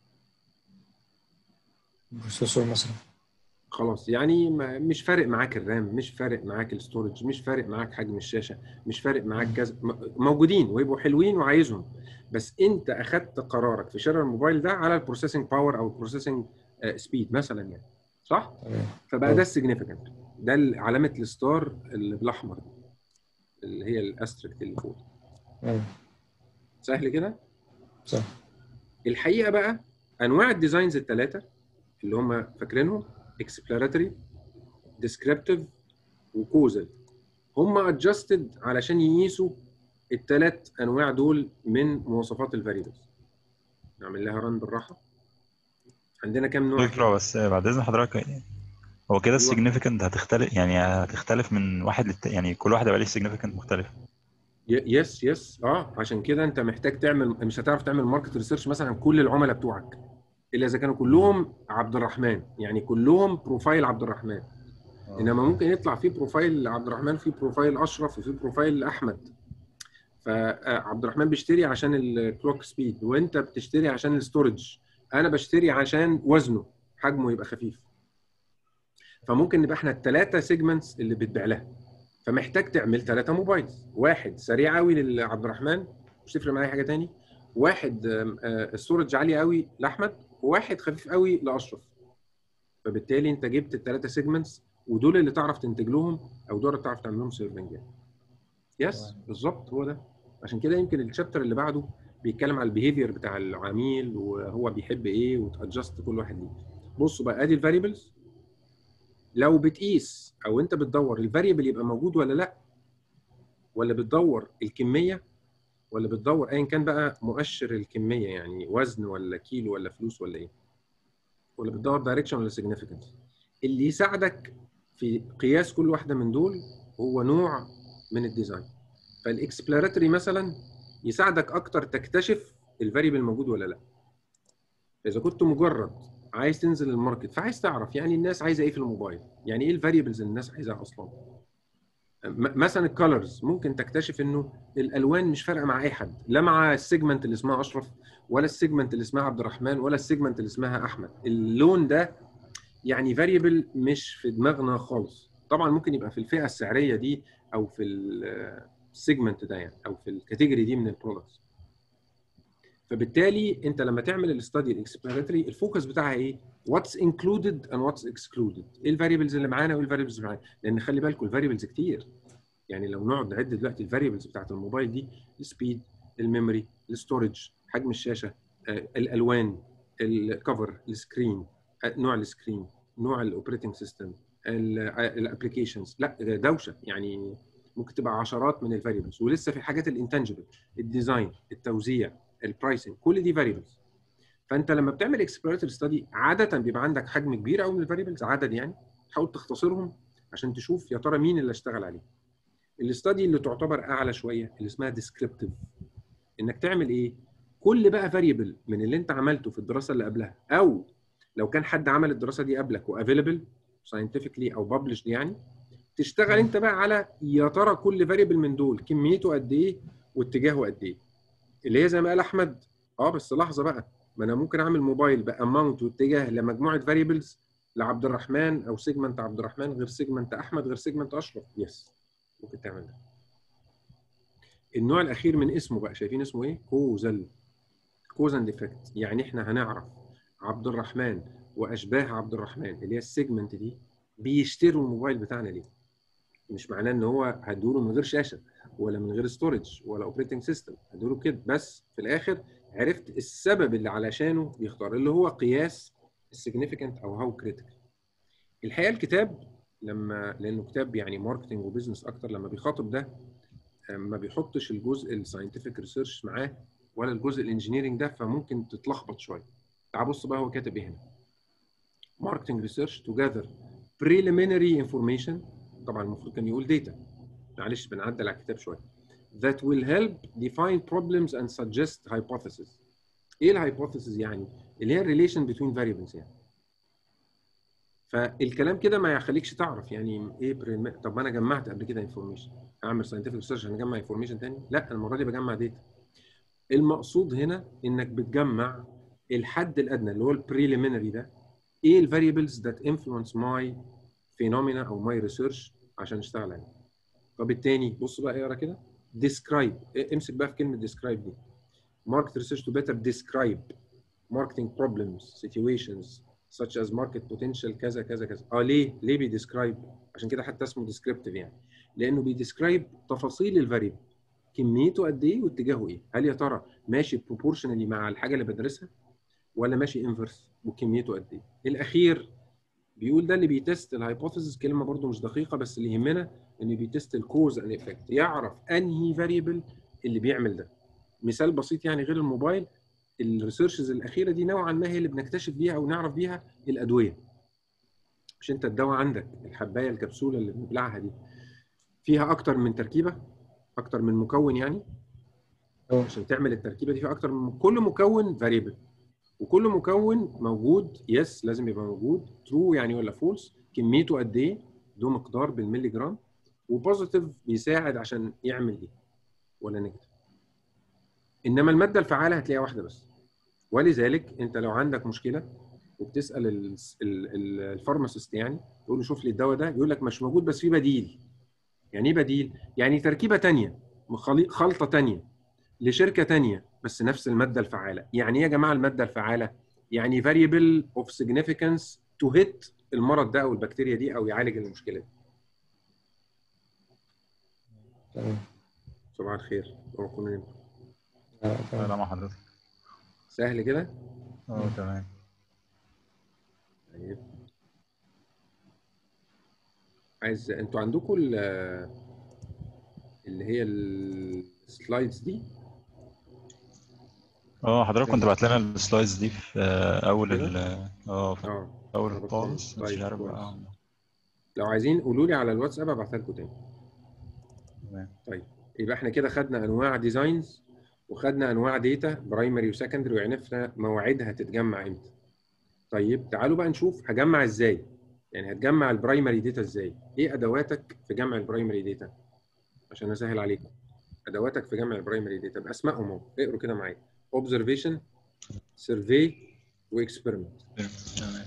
بروسيسور مثلا خلاص يعني ما- مش فارق معاك الرام مش فارق معاك الستورج مش فارق معاك حجم الشاشه مش فارق معاك كذا م- موجودين ويبقوا حلوين وعايزهم بس انت اخدت قرارك في شراء الموبايل ده على البروسيسنج باور او البروسيسنج سبيد مثلا يعني صح؟ تمام فبقى أه. ده السيجنيفيكانت ده ال- علامه الستار اللي بالاحمر دي، اللي هي الاستريكت اللي فوق أيوة سهل كده؟ صح الحقيقه بقى انواع الديزاينز الثلاثه اللي هم فاكرينهم اكسبلوراتوري ديسكريبتيف وكوزل هم ادجستد علشان يقيسوا الثلاث انواع دول من مواصفات الفاريبلز نعمل لها رن بالراحه عندنا كام نوع فكرة بس بعد إذن حضرتك يعني هو كده السيجنيفيكانت هتختلف يعني هتختلف من واحد للت... يعني كل واحد هيبقى ليه سيجنيفيكانت مختلف ي- يس يس اه عشان كده انت محتاج تعمل مش هتعرف تعمل ماركت ريسيرش مثلا عن كل العملاء بتوعك الا اذا كانوا كلهم عبد الرحمن يعني كلهم بروفايل عبد الرحمن انما ممكن يطلع في بروفايل عبد الرحمن في بروفايل اشرف وفي بروفايل احمد فعبد الرحمن بيشتري عشان الكلوك سبيد وانت بتشتري عشان الستورج انا بشتري عشان وزنه حجمه يبقى خفيف فممكن نبقى احنا الثلاثه سيجمنتس اللي بتبيع لها فمحتاج تعمل ثلاثه موبايلز واحد سريع قوي لعبد الرحمن مش تفرق معايا حاجه تاني واحد الستورج عالي قوي لاحمد وواحد خفيف قوي لاشرف فبالتالي انت جبت الثلاثه سيجمنتس ودول اللي تعرف تنتج لهم او دول اللي تعرف تعمل لهم سيرفنج يعني يس تمام. بالظبط هو ده عشان كده يمكن الشابتر اللي بعده بيتكلم على البيهيفير بتاع العميل وهو بيحب ايه وتادجست كل واحد ليه بصوا بقى ادي الفاريبلز لو بتقيس او انت بتدور الفاريبل يبقى موجود ولا لا ولا بتدور الكميه ولا بتدور ايا كان بقى مؤشر الكميه يعني وزن ولا كيلو ولا فلوس ولا ايه ولا بتدور دايركشن ولا سيجنيفيكانس اللي يساعدك في قياس كل واحده من دول هو نوع من الديزاين فالاكسبلوراتوري مثلا يساعدك اكتر تكتشف الفاريبل موجود ولا لا اذا كنت مجرد عايز تنزل الماركت فعايز تعرف يعني الناس عايزه ايه في الموبايل يعني ايه الفاريبلز اللي الناس عايزاها اصلا م- مثلا الكالرز ممكن تكتشف انه الالوان مش فارقه مع اي حد لا مع السيجمنت اللي اسمها اشرف ولا السيجمنت اللي اسمها عبد الرحمن ولا السيجمنت اللي اسمها احمد اللون ده يعني فاريبل مش في دماغنا خالص طبعا ممكن يبقى في الفئه السعريه دي او في السيجمنت ده يعني او في الكاتيجوري دي من البرودكتس فبالتالي انت لما تعمل الاستادي الاكسبلوراتوري الفوكس بتاعها ايه؟ واتس انكلودد اند واتس اكسكلودد ايه الفاريبلز اللي معانا وايه الفاريبلز اللي معانا لان خلي بالكم الفاريبلز كتير يعني لو نقعد نعد دلوقتي الفاريبلز بتاعت الموبايل دي السبيد الميموري الستورج حجم الشاشه آه، الالوان الكفر السكرين آه، نوع السكرين نوع الاوبريتنج سيستم الابلكيشنز لا ده دوشه يعني ممكن تبقى عشرات من الفاريبلز ولسه في حاجات الانتنجبل الديزاين التوزيع البرايسنج كل دي فاريبلز فانت لما بتعمل اكسبلوراتوري ستادي عاده بيبقى عندك حجم كبير قوي من الفاريبلز عدد يعني تحاول تختصرهم عشان تشوف يا ترى مين اللي اشتغل عليه الاستادي اللي تعتبر اعلى شويه اللي اسمها ديسكريبتيف انك تعمل ايه كل بقى فاريبل من اللي انت عملته في الدراسه اللي قبلها او لو كان حد عمل الدراسه دي قبلك وافيلبل ساينتفكلي او ببلشد يعني تشتغل انت بقى على يا ترى كل فاريبل من دول كميته قد ايه واتجاهه قد ايه اللي هي زي ما قال احمد اه بس لحظه بقى ما انا ممكن اعمل موبايل باماونت واتجاه لمجموعه فاريبلز لعبد الرحمن او سيجمنت عبد الرحمن غير سيجمنت احمد غير سيجمنت اشرف يس ممكن تعمل ده النوع الاخير من اسمه بقى شايفين اسمه ايه كوزل كوزن ديفكت يعني احنا هنعرف عبد الرحمن واشباه عبد الرحمن اللي هي السيجمنت دي بيشتروا الموبايل بتاعنا ليه مش معناه ان هو هدوله من غير شاشه ولا من غير ستورج ولا اوبريتنج سيستم هدوله كده بس في الاخر عرفت السبب اللي علشانه بيختار اللي هو قياس السيجنيفيكانت او هاو كريتيكال الحقيقه الكتاب لما لانه كتاب يعني ماركتنج وبزنس اكتر لما بيخاطب ده ما بيحطش الجزء الساينتفك ريسيرش معاه ولا الجزء الانجينيرنج ده فممكن تتلخبط شويه تعال بص بقى هو كاتب ايه هنا marketing research to gather preliminary information طبعا المفروض كان يقول data معلش بنعدل على الكتاب شويه that will help define problems and suggest hypotheses ايه الهايبوثيسز يعني اللي هي الريليشن بين variables يعني فالكلام كده ما يخليكش تعرف يعني ايه بريم... طب ما انا جمعت قبل كده انفورميشن اعمل ساينتفك ريسيرش عشان اجمع انفورميشن تاني لا المره دي بجمع داتا المقصود هنا انك بتجمع الحد الادنى اللي هو البريليمينري ده ايه الفاريبلز ذات انفلونس ماي فينومينا او ماي ريسيرش عشان اشتغل عليه طب التاني بص بقى اقرا كده describe امسك بقى في كلمه describe دي market research to better describe marketing problems situations such as market potential كذا كذا كذا اه ليه ليه بيديسكرايب عشان كده حتى اسمه descriptive يعني لانه بيديسكرايب تفاصيل الفاريبل كميته قد ايه واتجاهه ايه هل يا ترى ماشي بروبورشنالي مع الحاجه اللي بدرسها ولا ماشي انفرس وكميته قد ايه الاخير بيقول ده اللي بيتست الهايبوثيسز كلمه برده مش دقيقه بس اللي يهمنا انه بيتست الكوز اند افكت يعرف انهي فاريبل اللي بيعمل ده مثال بسيط يعني غير الموبايل الريسيرشز الاخيره دي نوعا ما هي اللي بنكتشف بيها او نعرف بيها الادويه مش انت الدواء عندك الحبايه الكبسوله اللي بنبلعها دي فيها اكتر من تركيبه اكتر من مكون يعني أه. عشان تعمل التركيبه دي في اكتر من كل مكون فاريبل وكل مكون موجود يس لازم يبقى موجود ترو يعني ولا فولس كميته قد ايه له مقدار بالملي جرام وبوزيتيف بيساعد عشان يعمل دي ولا نيجاتيف انما الماده الفعاله هتلاقيها واحده بس ولذلك انت لو عندك مشكله وبتسال ال- ال- ال- الفارماسيست يعني تقول له شوف لي الدواء ده يقول لك مش موجود بس في بديل يعني ايه بديل يعني تركيبه تانية مخلي- خلطه تانية لشركه تانية بس نفس الماده الفعاله يعني ايه يا جماعه الماده الفعاله يعني variable of significance to hit المرض ده او البكتيريا دي او يعالج المشكله دي تمام صباح الخير اوعوا تكونوا نمتوا. لا، تمام لا مع حضرتك سهل كده اه تمام طيب عايز انتوا عندكم ال- اللي هي السلايدز دي اه حضرتك كنت بعت لنا السلايدز دي في آه، اول ال اه في اه اول طب خالص بس طيب، مش عارف كويس. بقى لو عايزين قولوا لي على الواتساب ابعتها لكم تاني تمام طيب يبقى احنا كده خدنا انواع ديزاينز وخدنا انواع داتا برايمري وسكندري وعرفنا مواعيدها تتجمع امتى طيب تعالوا بقى نشوف هجمع ازاي يعني هتجمع البرايمري داتا ازاي ايه ادواتك في جمع البرايمري داتا عشان اسهل عليكم ادواتك في جمع البرايمري داتا باسمائهم اهو اقروا كده معايا اوبزرفيشن سيرفي واكسبيرمنت تمام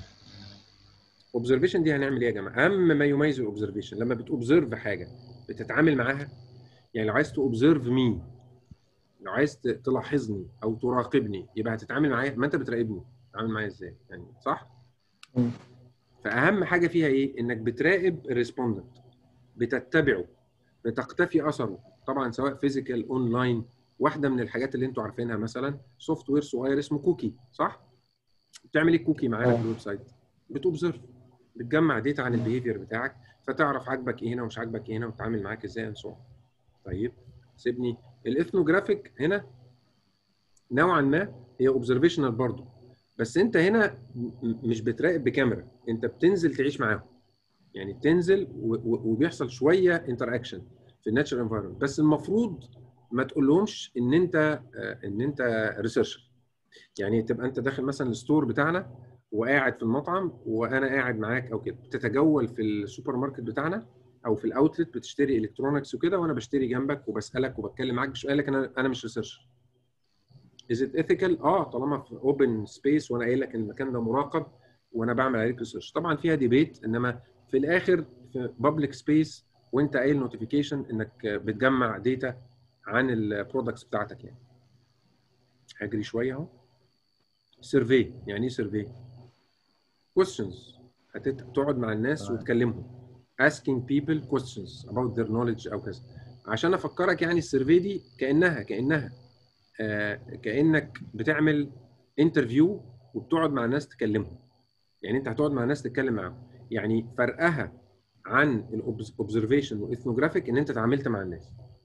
اوبزرفيشن دي هنعمل ايه يا جماعه اهم ما يميز الاوبزرفيشن لما بتوبزرف حاجه بتتعامل معاها يعني لو عايز توبزرف مين لو عايز ت- تلاحظني او تراقبني يبقى هتتعامل معايا ما انت بتراقبني تتعامل معايا ازاي يعني صح مم. فاهم حاجه فيها ايه انك بتراقب الريسبوندنت بتتبعه بتقتفي اثره طبعا سواء فيزيكال اونلاين واحده من الحاجات اللي انتوا عارفينها مثلا سوفت وير صغير اسمه كوكي صح بتعمل ايه كوكي معانا آه. في الويب سايت بتوبزرف بتجمع داتا عن البيهيفير بتاعك فتعرف عاجبك ايه هنا ومش عاجبك ايه هنا وتتعامل معاك ازاي and so on. طيب سيبني الاثنوجرافيك هنا نوعا ما هي اوبزرفيشنال برضه بس انت هنا م- مش بتراقب بكاميرا انت بتنزل تعيش معاهم يعني بتنزل و- و- وبيحصل شويه انتر اكشن في الناتشرال انفايرمنت بس المفروض ما تقولهمش ان انت آه، ان انت ريسيرشر يعني تبقى انت داخل مثلا الستور بتاعنا وقاعد في المطعم وانا قاعد معاك او كده بتتجول في السوبر ماركت بتاعنا او في الاوتلت بتشتري الكترونكس وكده وانا بشتري جنبك وبسالك وبتكلم معاك بسؤال لك انا انا مش ريسيرشر از ات ايثيكال اه طالما في اوبن سبيس وانا قايل لك ان المكان ده مراقب وانا بعمل عليك ريسيرش طبعا فيها ديبيت انما في الاخر في بابليك سبيس وانت قايل نوتيفيكيشن انك بتجمع داتا عن البرودكتس بتاعتك يعني هجري شويه اهو سيرفي يعني ايه سيرفي questions هتقعد مع الناس تمام. وتكلمهم asking people questions about their knowledge او كذا عشان افكرك يعني السيرفي دي كانها كانها آه كانك بتعمل انترفيو وبتقعد مع الناس تكلمهم يعني انت هتقعد مع الناس تتكلم معاهم يعني فرقها عن الاوبزرفيشن والاثنوجرافيك ان انت اتعاملت مع الناس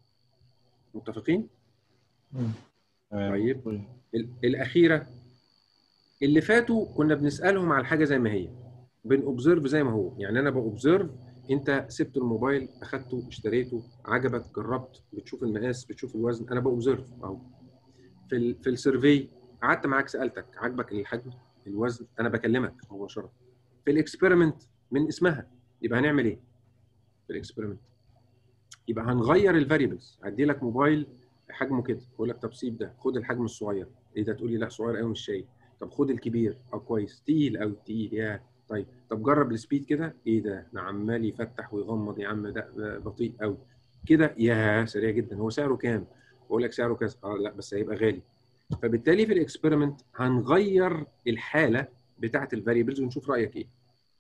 متفقين مم. تمام. طيب. ال- الاخيره اللي فاتوا كنا بنسالهم على الحاجه زي ما هي بنوبزرف زي ما هو يعني انا باوبزرف انت سبت الموبايل اخدته اشتريته عجبك جربت بتشوف المقاس بتشوف الوزن انا باوبزرف اهو في ال في السيرفي قعدت معاك سالتك عجبك الحجم الوزن انا بكلمك مباشره في الاكسبيرمنت من اسمها يبقى هنعمل ايه في الاكسبيرمنت يبقى هنغير الفاريبلز هدي لك موبايل حجمه كده اقول لك طب سيب ده خد الحجم الصغير ايه ده تقول لي لا صغير قوي مش شايف طب خد الكبير اه كويس تقيل قوي تقيل يا طيب طب جرب السبيد كده ايه ده ده عمال يفتح ويغمض يا عم ده بطيء قوي كده يا سريع جدا هو سعره كام بقول لك سعره كذا اه لا بس هيبقى غالي فبالتالي في الاكسبيرمنت هنغير الحاله بتاعه الفاريبلز ونشوف رايك ايه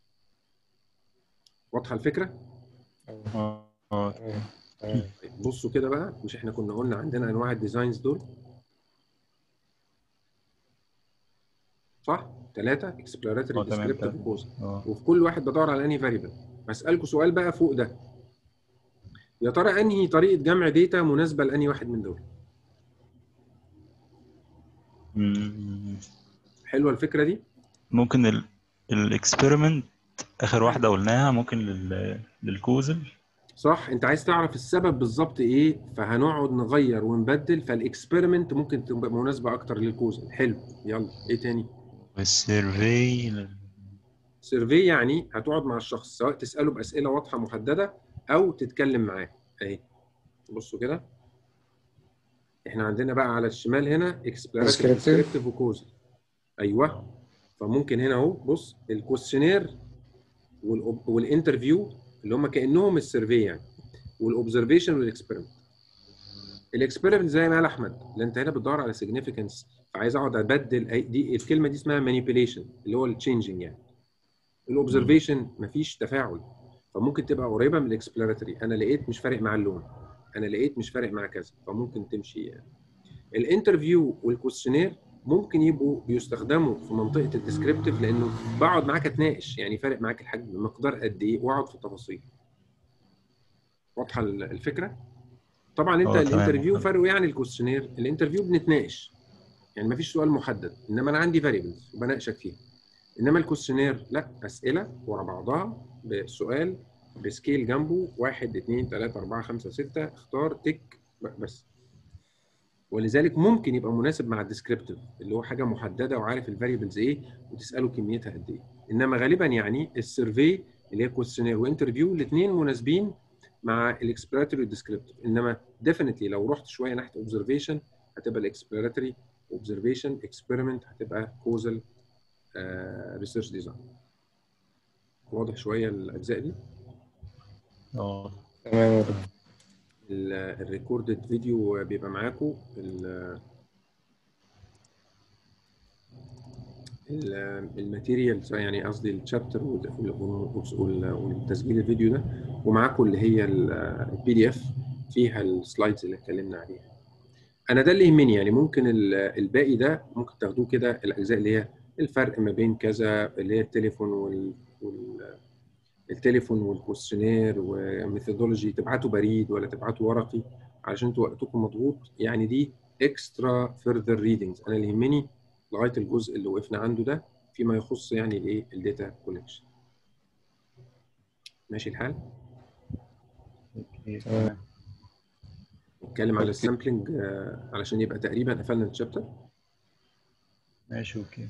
واضحه الفكره اه اه تمام تمام بصوا كده بقى مش احنا كنا قلنا عندنا انواع الديزاينز دول صح ثلاثه اكسبلوراتوري اه تمام ديسكريبتيف تمام. وكوز اه وفي كل واحد بدور على انهي فاريبل هسالكم سؤال بقى فوق ده يا ترى انهي طريقه جمع داتا مناسبه لانهي واحد من دول مم. حلوه الفكره دي ممكن ال الاكسبيرمنت اخر واحده قلناها ممكن لل للكوزل صح انت عايز تعرف السبب بالظبط ايه فهنقعد نغير ونبدل فالاكسبيرمنت ممكن تبقى مناسبه اكتر للكوزل حلو يلا ايه تاني والسيرفي لل- سيرفي يعني هتقعد مع الشخص سواء تساله باسئله واضحه محدده او تتكلم معاه اهي بصوا كده احنا عندنا بقى على الشمال هنا اكسبلوراتيف Descriptive. ديسكريبتيف وكوزل ايوه فممكن هنا اهو بص الكويشنير والانترفيو اللي هم كانهم السيرفي يعني والاوبزرفيشن والاكسبيرمنت الاكسبيرمنت زي ما قال احمد اللي انت هنا بتدور على سيجنيفيكانس فعايز اقعد ابدل أي- دي الكلمه دي اسمها مانيبيوليشن اللي هو التشينجنج يعني الاوبزرفيشن مفيش تفاعل فممكن تبقى قريبه من الاكسبلوراتوري انا لقيت مش فارق مع اللون انا لقيت مش فارق مع كذا فممكن تمشي يعني. الانترفيو والكويشنير ممكن يبقوا بيستخدموا في منطقه الديسكريبتيف لانه بقعد معاك اتناقش يعني فارق معاك الحجم مقدار قد ايه واقعد في التفاصيل واضحه ال- الفكره طبعا انت اه، تمام. الانترفيو فرقه يعني الكويشنير الانترفيو بنتناقش يعني مفيش سؤال محدد انما انا عندي فاريبلز وبناقشك فيها انما الكويشنير لا اسئله ورا بعضها بسؤال بسكيل جنبه واحد اثنين ثلاثة أربعة خمسة ستة اختار تك ب- بس ولذلك ممكن يبقى مناسب مع الديسكريبتيف اللي هو حاجة محددة وعارف الفاريبلز ايه وتسأله كميتها قد ايه انما غالبا يعني السيرفي اللي هي كويشنير وانترفيو الاثنين مناسبين مع الاكسبلوراتوري والديسكريبتيف انما ديفينتلي لو رحت شويه ناحيه اوبزرفيشن هتبقى الاكسبلوراتوري اوبزرفيشن اكسبيرمنت هتبقى كوزال ريسيرش ديزاين واضح شويه الاجزاء دي اه تمام واضح. الريكوردد فيديو بيبقى معاكم ال- ال- الماتيريال يعني قصدي الشابتر والتسجيل الفيديو ده ومعاكم اللي هي البي دي اف فيها السلايدز اللي اتكلمنا عليها انا ده اللي يهمني يعني ممكن ال- الباقي ده ممكن تاخدوه كده الاجزاء اللي هي الفرق ما بين كذا اللي هي التليفون وال, وال التليفون والكوستشنير وميثودولوجي تبعتوا بريد ولا تبعتوا ورقي علشان انتوا وقتكم مضغوط يعني دي اكسترا فيرذر ريدنجز انا اللي يهمني لغايه الجزء اللي وقفنا عنده ده فيما يخص يعني الايه الداتا كولكشن ماشي الحال اوكي تمام. تمام نتكلم على أوكي. السامبلنج آه، علشان يبقى تقريبا قفلنا الشابتر ماشي اوكي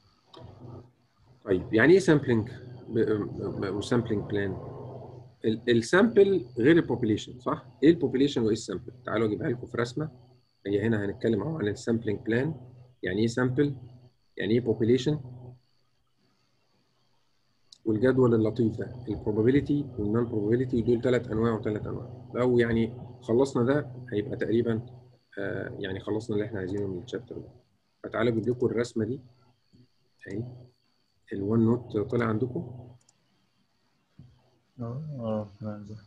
طيب يعني ايه سامبلنج وسامبلنج بلان السامبل غير البوبوليشن صح ايه البوبوليشن وايه السامبل تعالوا اجيبها لكم في رسمه هي هنا هنتكلم اهو عن السامبلنج بلان يعني ايه سامبل يعني ايه بوبوليشن والجدول اللطيف ده البروبابيلتي والنون بروبابيلتي دول ثلاث انواع وثلاث انواع لو يعني خلصنا ده هيبقى تقريبا آه يعني خلصنا اللي احنا عايزينه من الشابتر ده فتعالوا اجيب لكم الرسمه دي اهي الون نوت طلع عندكم اه اه تمام ده.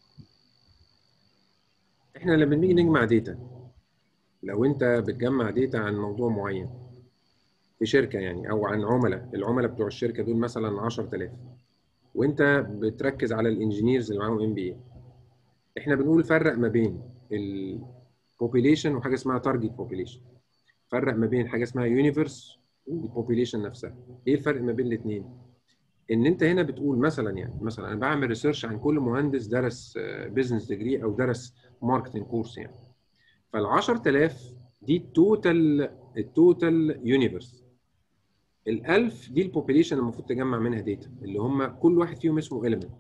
احنا لما بنيجي نجمع داتا لو انت بتجمع داتا عن موضوع معين في شركه يعني او عن عملاء العملاء بتوع الشركه دول مثلا 10000 وانت بتركز على الانجينيرز اللي معاهم ام بي اي احنا بنقول فرق ما بين البوبيليشن وحاجه اسمها تارجت بوبيليشن فرق ما بين حاجه اسمها يونيفرس والبوبيليشن نفسها ايه الفرق ما بين الاثنين ان انت هنا بتقول مثلا يعني مثلا انا بعمل ريسيرش عن كل مهندس درس بزنس ديجري او درس ماركتنج كورس يعني فال 10000 دي التوتال التوتال يونيفرس ال 1000 دي البوبيليشن المفروض تجمع منها داتا اللي هم كل واحد فيهم اسمه ايليمنت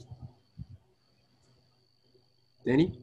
تاني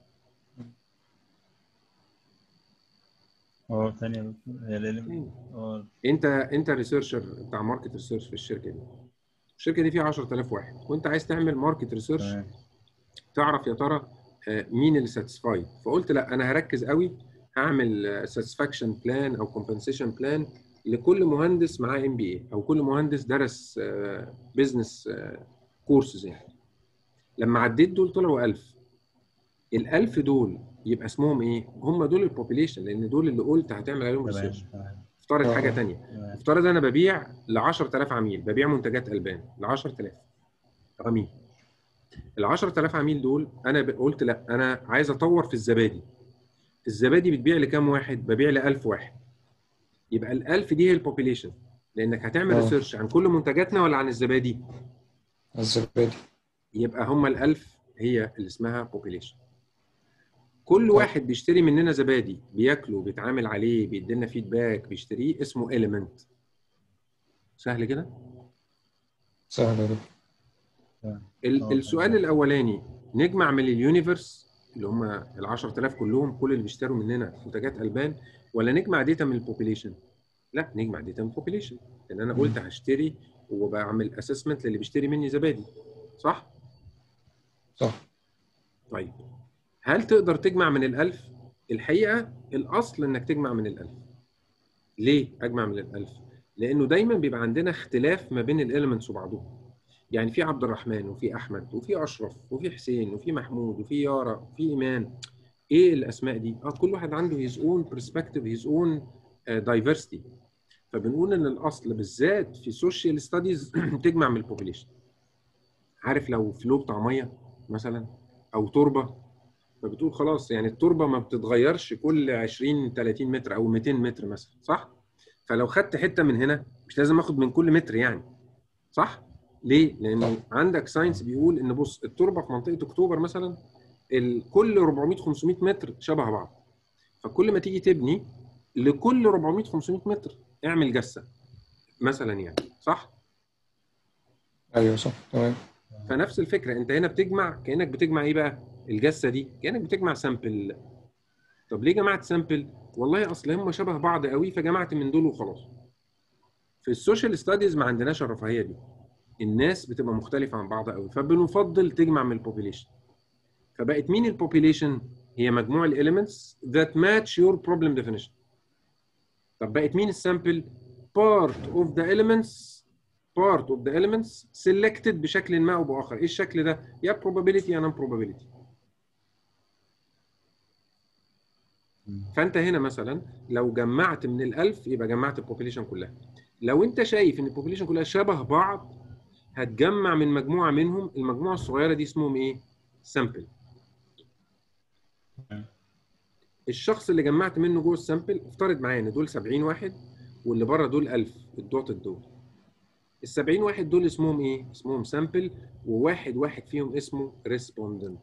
اه تاني يا دكتور هي الالم اه انت انت ريسيرشر بتاع ماركت ريسيرش في الشركه دي الشركه دي فيها 10000 واحد وانت عايز تعمل ماركت ريسيرش تمام تعرف يا ترى آه، مين اللي ساتسفايد فقلت لا انا هركز قوي هعمل ساتسفاكشن بلان او كومبنسيشن بلان لكل مهندس معاه ام بي اي او كل مهندس درس بزنس كورسز يعني لما عديت دول طلعوا 1000 ال 1000 دول يبقى اسمهم ايه؟ هم دول البوبيليشن لان دول اللي قلت هتعمل عليهم تمام ريسيرش تمام افترض آه. حاجه ثانيه تمام افترض انا ببيع ل 10000 عميل ببيع منتجات البان ل 10000 عميل ال 10000 عميل دول انا ب- قلت لا انا عايز اطور في الزبادي الزبادي بتبيع لكام واحد ببيع ل 1000 واحد يبقى ال 1000 دي هي البوبيليشن لانك هتعمل آه. ريسيرش عن كل منتجاتنا ولا عن الزبادي الزبادي يبقى هم ال 1000 هي اللي اسمها بوبيليشن كل واحد بيشتري مننا زبادي بياكله بيتعامل عليه بيدينا فيدباك بيشتريه اسمه اليمنت سهل كده سهل يا دكتور ال- آه، السؤال تمام. الاولاني نجمع من اليونيفرس اللي هم ال 10000 كلهم كل اللي بيشتروا مننا منتجات البان ولا نجمع داتا من البوبيليشن لا نجمع داتا من البوبيليشن لان انا قلت هشتري وبعمل اسسمنت للي بيشتري مني زبادي صح صح طيب هل تقدر تجمع من الألف؟ الحقيقة الأصل إنك تجمع من الألف. ليه أجمع من الألف؟ لأنه دايما بيبقى عندنا اختلاف ما بين الإليمنتس وبعضهم. يعني في عبد الرحمن وفي أحمد وفي أشرف وفي حسين وفي محمود وفي يارا وفي إيمان. إيه الأسماء دي؟ آه كل واحد عنده his own perspective his own uh, diversity. فبنقول إن الأصل بالذات في social studies تجمع من البوبيليشن. عارف لو فلو بتاع مية مثلا أو تربة فبتقول خلاص يعني التربه ما بتتغيرش كل 20 30 متر او 200 متر مثلا صح؟ فلو خدت حته من هنا مش لازم اخد من كل متر يعني صح؟ ليه؟ لانه عندك ساينس بيقول ان بص التربه في منطقه اكتوبر مثلا ال- كل 400 500 متر شبه بعض فكل ما تيجي تبني لكل 400 500 متر اعمل جسه مثلا يعني صح؟ ايوه صح تمام فنفس الفكره انت هنا بتجمع كانك بتجمع ايه بقى الجسه دي كانك بتجمع سامبل طب ليه جمعت سامبل والله اصل هم شبه بعض قوي فجمعت من دول وخلاص في السوشيال ستاديز ما عندناش الرفاهيه دي الناس بتبقى مختلفه عن بعض قوي فبنفضل تجمع من البوبيليشن فبقت مين البوبيليشن هي مجموع الاليمنتس that match your problem definition طب بقت مين السامبل part of the elements part of the elements selected بشكل ما او باخر ايه الشكل ده يا probability يا non probability فانت هنا مثلا لو جمعت من الألف يبقى جمعت البوبيليشن كلها لو انت شايف ان البوبيليشن كلها شبه بعض هتجمع من مجموعه منهم المجموعه الصغيره دي اسمهم ايه سامبل الشخص اللي جمعت منه جوه السامبل افترض معايا ان دول 70 واحد واللي بره دول 1000 الدوتد دول ال 70 واحد دول اسمهم ايه؟ اسمهم سامبل وواحد واحد فيهم اسمه ريسبوندنت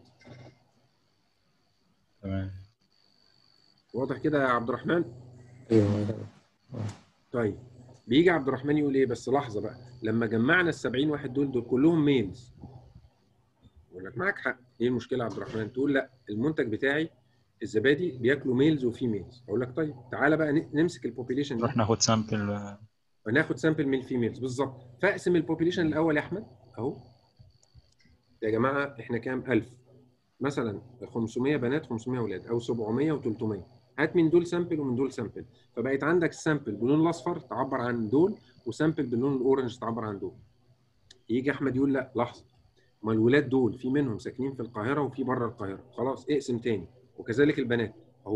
تمام واضح كده يا عبد الرحمن؟ ايوه أيوة. طيب بيجي عبد الرحمن يقول ايه بس لحظه بقى لما جمعنا ال 70 واحد دول دول كلهم ميلز يقول لك معاك حق ايه المشكله يا عبد الرحمن تقول لا المنتج بتاعي الزبادي بياكلوا ميلز وفيميلز اقول لك طيب تعالى بقى ن- نمسك البوبيليشن دي نروح ناخد سامبل وناخد سامبل من الفيميلز بالظبط فاقسم البوبيليشن الاول يا احمد اهو يا جماعه احنا كام 1000 مثلا 500 بنات 500 اولاد او 700 و300 هات من دول سامبل ومن دول سامبل فبقت عندك سامبل باللون الاصفر تعبر عن دول وسامبل باللون الاورنج تعبر عن دول يجي احمد يقول لا لحظه ما الولاد دول في منهم ساكنين في القاهره وفي بره القاهره خلاص اقسم تاني وكذلك البنات اهو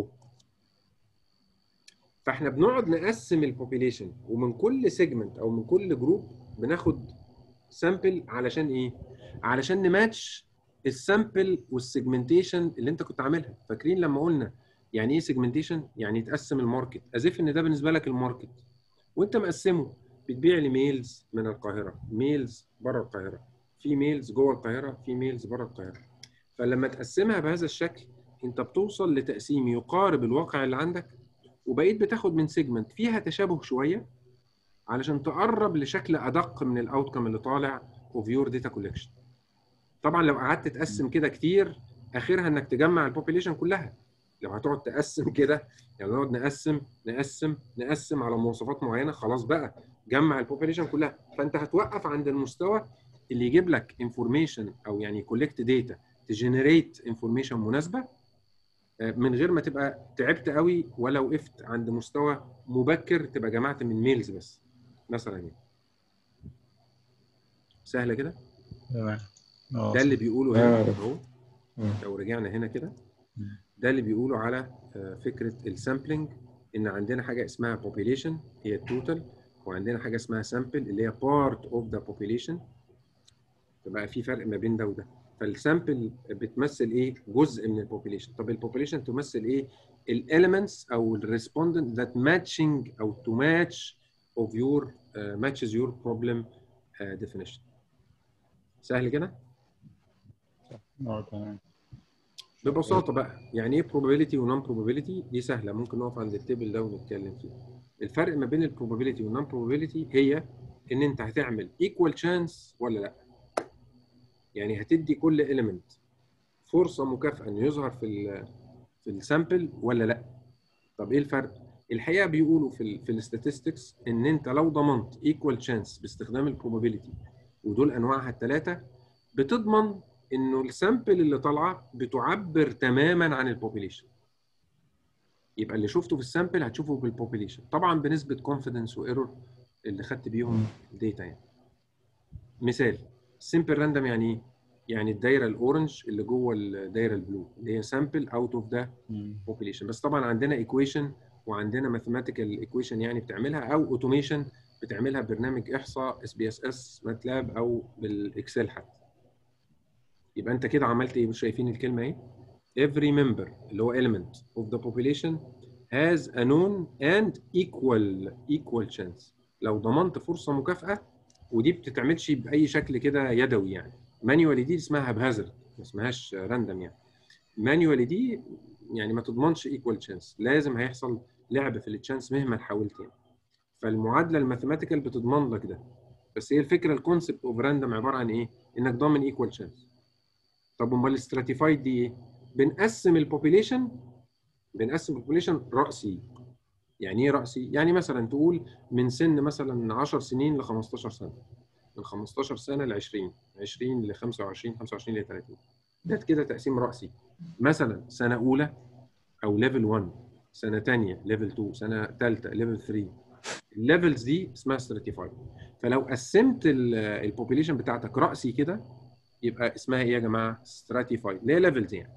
فاحنا بنقعد نقسم البوبيليشن ومن كل سيجمنت او من كل جروب بناخد سامبل علشان ايه؟ علشان نماتش السامبل والسيجمنتيشن اللي انت كنت عاملها فاكرين لما قلنا يعني ايه سيجمنتيشن؟ يعني تقسم الماركت ازيف ان ده بالنسبه لك الماركت وانت مقسمه بتبيع لي ميلز من القاهره ميلز بره القاهره في ميلز جوه القاهره في ميلز بره القاهره فلما تقسمها بهذا الشكل انت بتوصل لتقسيم يقارب الواقع اللي عندك وبقيت بتاخد من سيجمنت فيها تشابه شويه علشان تقرب لشكل ادق من الاوتكم اللي طالع اوف يور داتا كولكشن طبعا لو قعدت تقسم كده كتير اخرها انك تجمع البوبيليشن كلها لو هتقعد تقسم كده يعني نقعد نقسم نقسم نقسم على مواصفات معينه خلاص بقى جمع البوبيليشن كلها فانت هتوقف عند المستوى اللي يجيب لك انفورميشن او يعني كولكت داتا تجنريت انفورميشن مناسبه من غير ما تبقى تعبت قوي ولا وقفت عند مستوى مبكر تبقى جمعت من ميلز بس مثلا يعني سهله كده تمام اه ده اللي بيقولوا هنا عارف. اهو مم. لو رجعنا هنا كده مم. ده اللي بيقولوا على آه، فكره السامبلنج ان عندنا حاجه اسمها population هي التوتال وعندنا حاجه اسمها sample اللي هي part of the population فبقى في فرق ما بين ده وده فالسامبل بتمثل ايه جزء من البوبيليشن طب البوبيليشن تمثل ايه الاليمنتس او الريسبوندنت ذات ماتشنج او تو ماتش of your uh, matches your problem uh, definition سهل كده اه تمام ببساطه بقى يعني ايه probability و non probability دي سهله ممكن نقف عند التيبل ده ونتكلم فيه الفرق ما بين ال probability و non probability هي ان انت هتعمل equal chance ولا لا يعني هتدي كل element فرصه مكافاه انه يظهر في ال في السامبل ولا لا طب ايه الفرق الحقيقه بيقولوا في ال في الستاتستكس ان انت لو ضمنت equal chance باستخدام البروبابيلتي ودول انواعها الثلاثه بتضمن انه السامبل اللي طالعه بتعبر تماما عن البوبيليشن يبقى اللي شفته في السامبل هتشوفه في البوبيليشن طبعا بنسبه كونفيدنس وايرور اللي خدت بيهم الداتا يعني مثال سمبل راندوم يعني ايه يعني الدايره الاورنج اللي جوه الدايره البلو اللي هي سامبل اوت اوف ذا population بس طبعا عندنا ايكويشن وعندنا ماثيماتيكال ايكويشن يعني بتعملها او اوتوميشن بتعملها برنامج احصاء اس بي اس اس ماتلاب او بالاكسل حتى يبقى انت كده عملت ايه شايفين الكلمه ايه every member اللي هو element of the population has a known and equal equal chance لو ضمنت فرصه مكافاه ودي بتتعملش باي شكل كده يدوي يعني مانيوالي دي اسمها بهازارد ما اسمهاش راندوم يعني مانيوالي دي يعني ما تضمنش ايكوال تشانس لازم هيحصل لعب في التشانس مهما حاولت يعني فالمعادله الماثيماتيكال بتضمن لك ده بس هي الفكره الكونسبت اوف راندوم عباره عن ايه؟ انك ضامن ايكوال تشانس طب امال الاستراتيفايد دي ايه؟ بنقسم البوبيليشن بنقسم البوبيليشن راسي يعني ايه راسي؟ يعني مثلا تقول من سن مثلا 10 سنين ل 15 سنه من 15 سنه ل 20 20 ل 25 25 ل 30 ده كده تقسيم راسي مثلا سنه اولى او ليفل 1 سنه ثانيه ليفل 2 سنه ثالثه ليفل 3 الليفلز دي اسمها ستراتيفايد فلو قسمت البوبيليشن بتاعتك راسي كده يبقى اسمها ايه يا جماعه ستراتيفايد اللي هي ليفلز يعني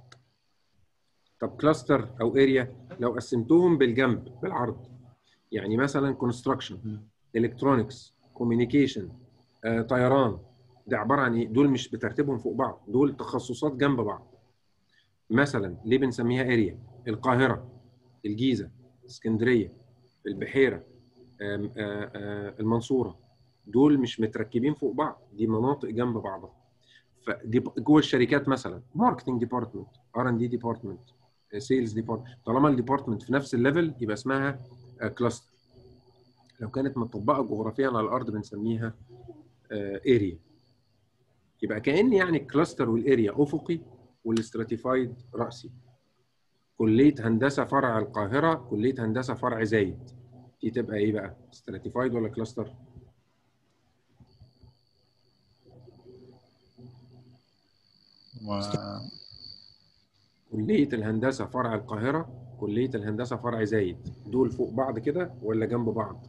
طب كلاستر او اريا لو قسمتهم بالجنب بالعرض يعني مثلا كونستراكشن الكترونكس كوميونيكيشن طيران ده عباره عن ايه دول مش بترتيبهم فوق بعض دول تخصصات جنب بعض مثلا ليه بنسميها اريا القاهره الجيزه اسكندريه البحيره آم، آه، آه، المنصوره دول مش متركبين فوق بعض دي مناطق جنب بعضها فدي جوه الشركات مثلا ماركتنج ديبارتمنت ار ان دي ديبارتمنت سيلز ديبارتمنت طالما الديبارتمنت في نفس الليفل يبقى اسمها كلاستر لو كانت مطبقه جغرافيا على الارض بنسميها اريا يبقى كان يعني الكلاستر والاريا افقي والاستراتيفايد راسي كليه هندسه فرع القاهره كليه هندسه فرع زايد دي تبقى ايه بقى استراتيفايد ولا كلاستر و... كليه الهندسه فرع القاهره كليه الهندسه فرع زايد دول فوق بعض كده ولا جنب بعض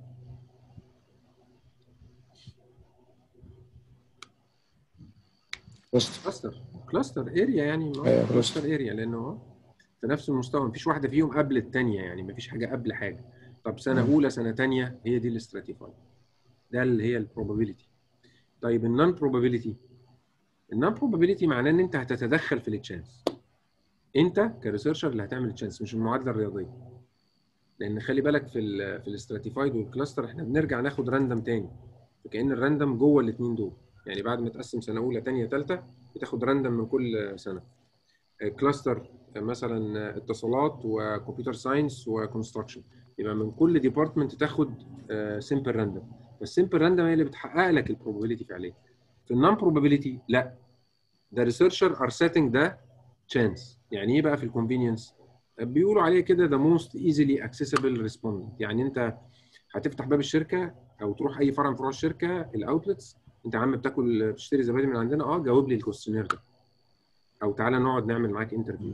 بس كلاستر كلاستر اريا يعني ما هو أيوة، كلاستر اريا لانه هو في نفس المستوى مفيش واحده فيهم قبل الثانيه يعني مفيش حاجه قبل حاجه طب سنه مم. اولى سنه ثانيه هي دي الاستراتيفايد ده اللي هي البروبابيلتي طيب النون بروبابيلتي النون بروبابيلتي معناه ان انت هتتدخل في التشانس انت كريسيرشر اللي هتعمل التشانس مش المعادله الرياضيه لان خلي بالك في ال في الاستراتيفايد والكلاستر احنا بنرجع ناخد راندم تاني فكأن الراندم جوه الاثنين دول يعني بعد ما تقسم سنه اولى ثانيه ثالثه بتاخد راندم من كل سنه كلاستر مثلا اتصالات وكمبيوتر ساينس وكونستراكشن يبقى من كل ديبارتمنت تاخد سمبل راندم فالسمبل راندم هي اللي بتحقق لك البروبابيلتي فعليا في النون بروبابيلتي لا ده ريسيرشر ار سيتنج ده تشانس يعني ايه بقى في الكونفينينس بيقولوا عليه كده ذا موست ايزيلي اكسسبل ريسبوندنت يعني انت هتفتح باب الشركه او تروح اي فرع من فروع الشركه الاوتلتس انت يا عم بتاكل بتشتري زبادي من عندنا اه جاوب لي الكوستينير ده او تعالى نقعد نعمل معاك انترفيو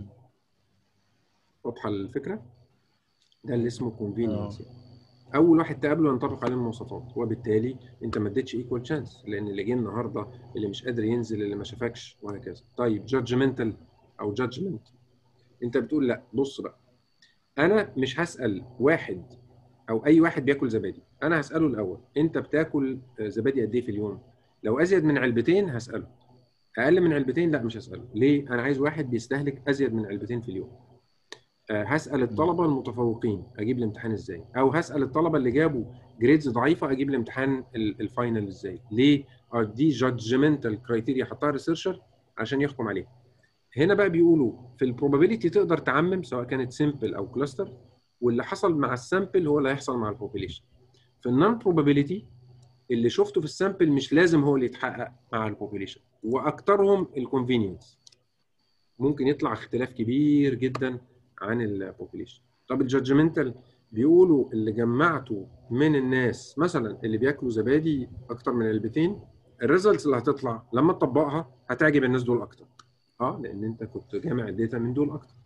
واضحه الفكره ده اللي اسمه كونفينينس اول واحد تقابله ينطبق عليه المواصفات وبالتالي انت ما اديتش ايكوال تشانس لان اللي جه النهارده اللي مش قادر ينزل اللي ما شافكش وهكذا طيب جادجمنتال او جادجمنت انت بتقول لا بص بقى انا مش هسال واحد او اي واحد بياكل زبادي انا هساله الاول انت بتاكل زبادي قد ايه في اليوم لو ازيد من علبتين هساله اقل من علبتين لا مش هساله ليه انا عايز واحد بيستهلك ازيد من علبتين في اليوم أه هسال الطلبه المتفوقين اجيب الامتحان ازاي او هسال الطلبه اللي جابوا جريدز ضعيفه اجيب الامتحان الفاينل ازاي ليه أه دي جادجمنتال كرايتيريا حطها ريسيرشر عشان يحكم عليها هنا بقى بيقولوا في البروبابيلتي تقدر تعمم سواء كانت سمبل او كلاستر واللي حصل مع السامبل هو اللي هيحصل مع البوبيليشن في النون بروبابيلتي اللي شفته في السامبل مش لازم هو اللي يتحقق مع البوبيليشن واكثرهم الكونفينينس ممكن يطلع اختلاف كبير جدا عن البوبيليشن طب الجادجمنتال بيقولوا اللي جمعته من الناس مثلا اللي بياكلوا زبادي اكتر من علبتين الريزلتس اللي هتطلع لما تطبقها هتعجب الناس دول اكتر اه لان انت كنت جامع الداتا من دول اكتر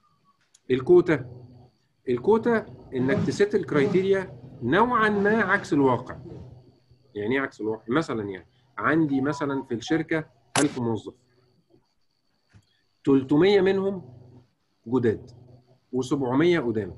الكوتا الكوتا انك تسيت الكرايتيريا نوعا ما عكس الواقع يعني ايه عكس الواقع مثلا يعني عندي مثلا في الشركه 1000 موظف 300 منهم جداد و700 قدام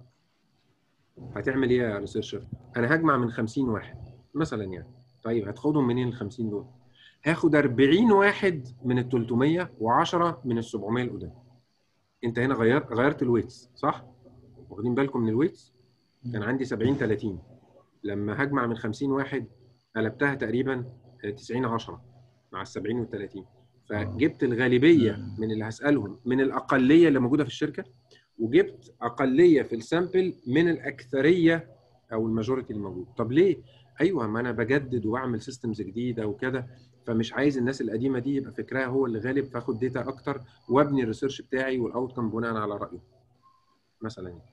هتعمل ايه يا ريسيرشر انا هجمع من 50 واحد مثلا يعني طيب هتاخدهم منين ال 50 دول هاخد 40 واحد من ال 300 و10 من ال 700 القدام انت هنا غيرت غيرت الويتس صح واخدين بالكم من الويتس كان عندي 70 30 لما هجمع من 50 واحد قلبتها تقريبا 90 10 مع ال 70 وال 30 فجبت الغالبيه من اللي هسالهم من الاقليه اللي موجوده في الشركه وجبت اقليه في السامبل من الاكثريه او الماجوريتي الموجود طب ليه ايوه ما انا بجدد وبعمل سيستمز جديده وكده فمش عايز الناس القديمه دي يبقى فكرها هو اللي غالب فاخد داتا اكتر وابني الريسيرش بتاعي والاوت كم بناء على رايه مثلا يعني.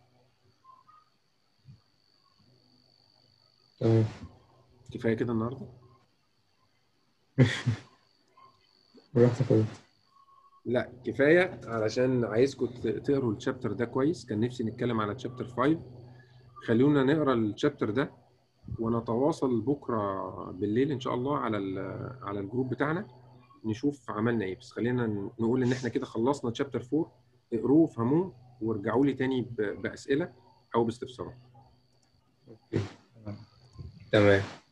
تمام كفايه كده النهارده براحتك يا دكتور. لا كفايه علشان عايزكم تقروا الشابتر ده كويس كان نفسي نتكلم على تشابتر 5 خلونا نقرا الشابتر ده ونتواصل بكره بالليل ان شاء الله على على الجروب بتاعنا نشوف عملنا ايه بس خلينا نقول ان احنا كده خلصنا تشابتر 4 اقروه وفهموه وارجعوا لي تاني ب- باسئله او باستفسارات اوكي تمام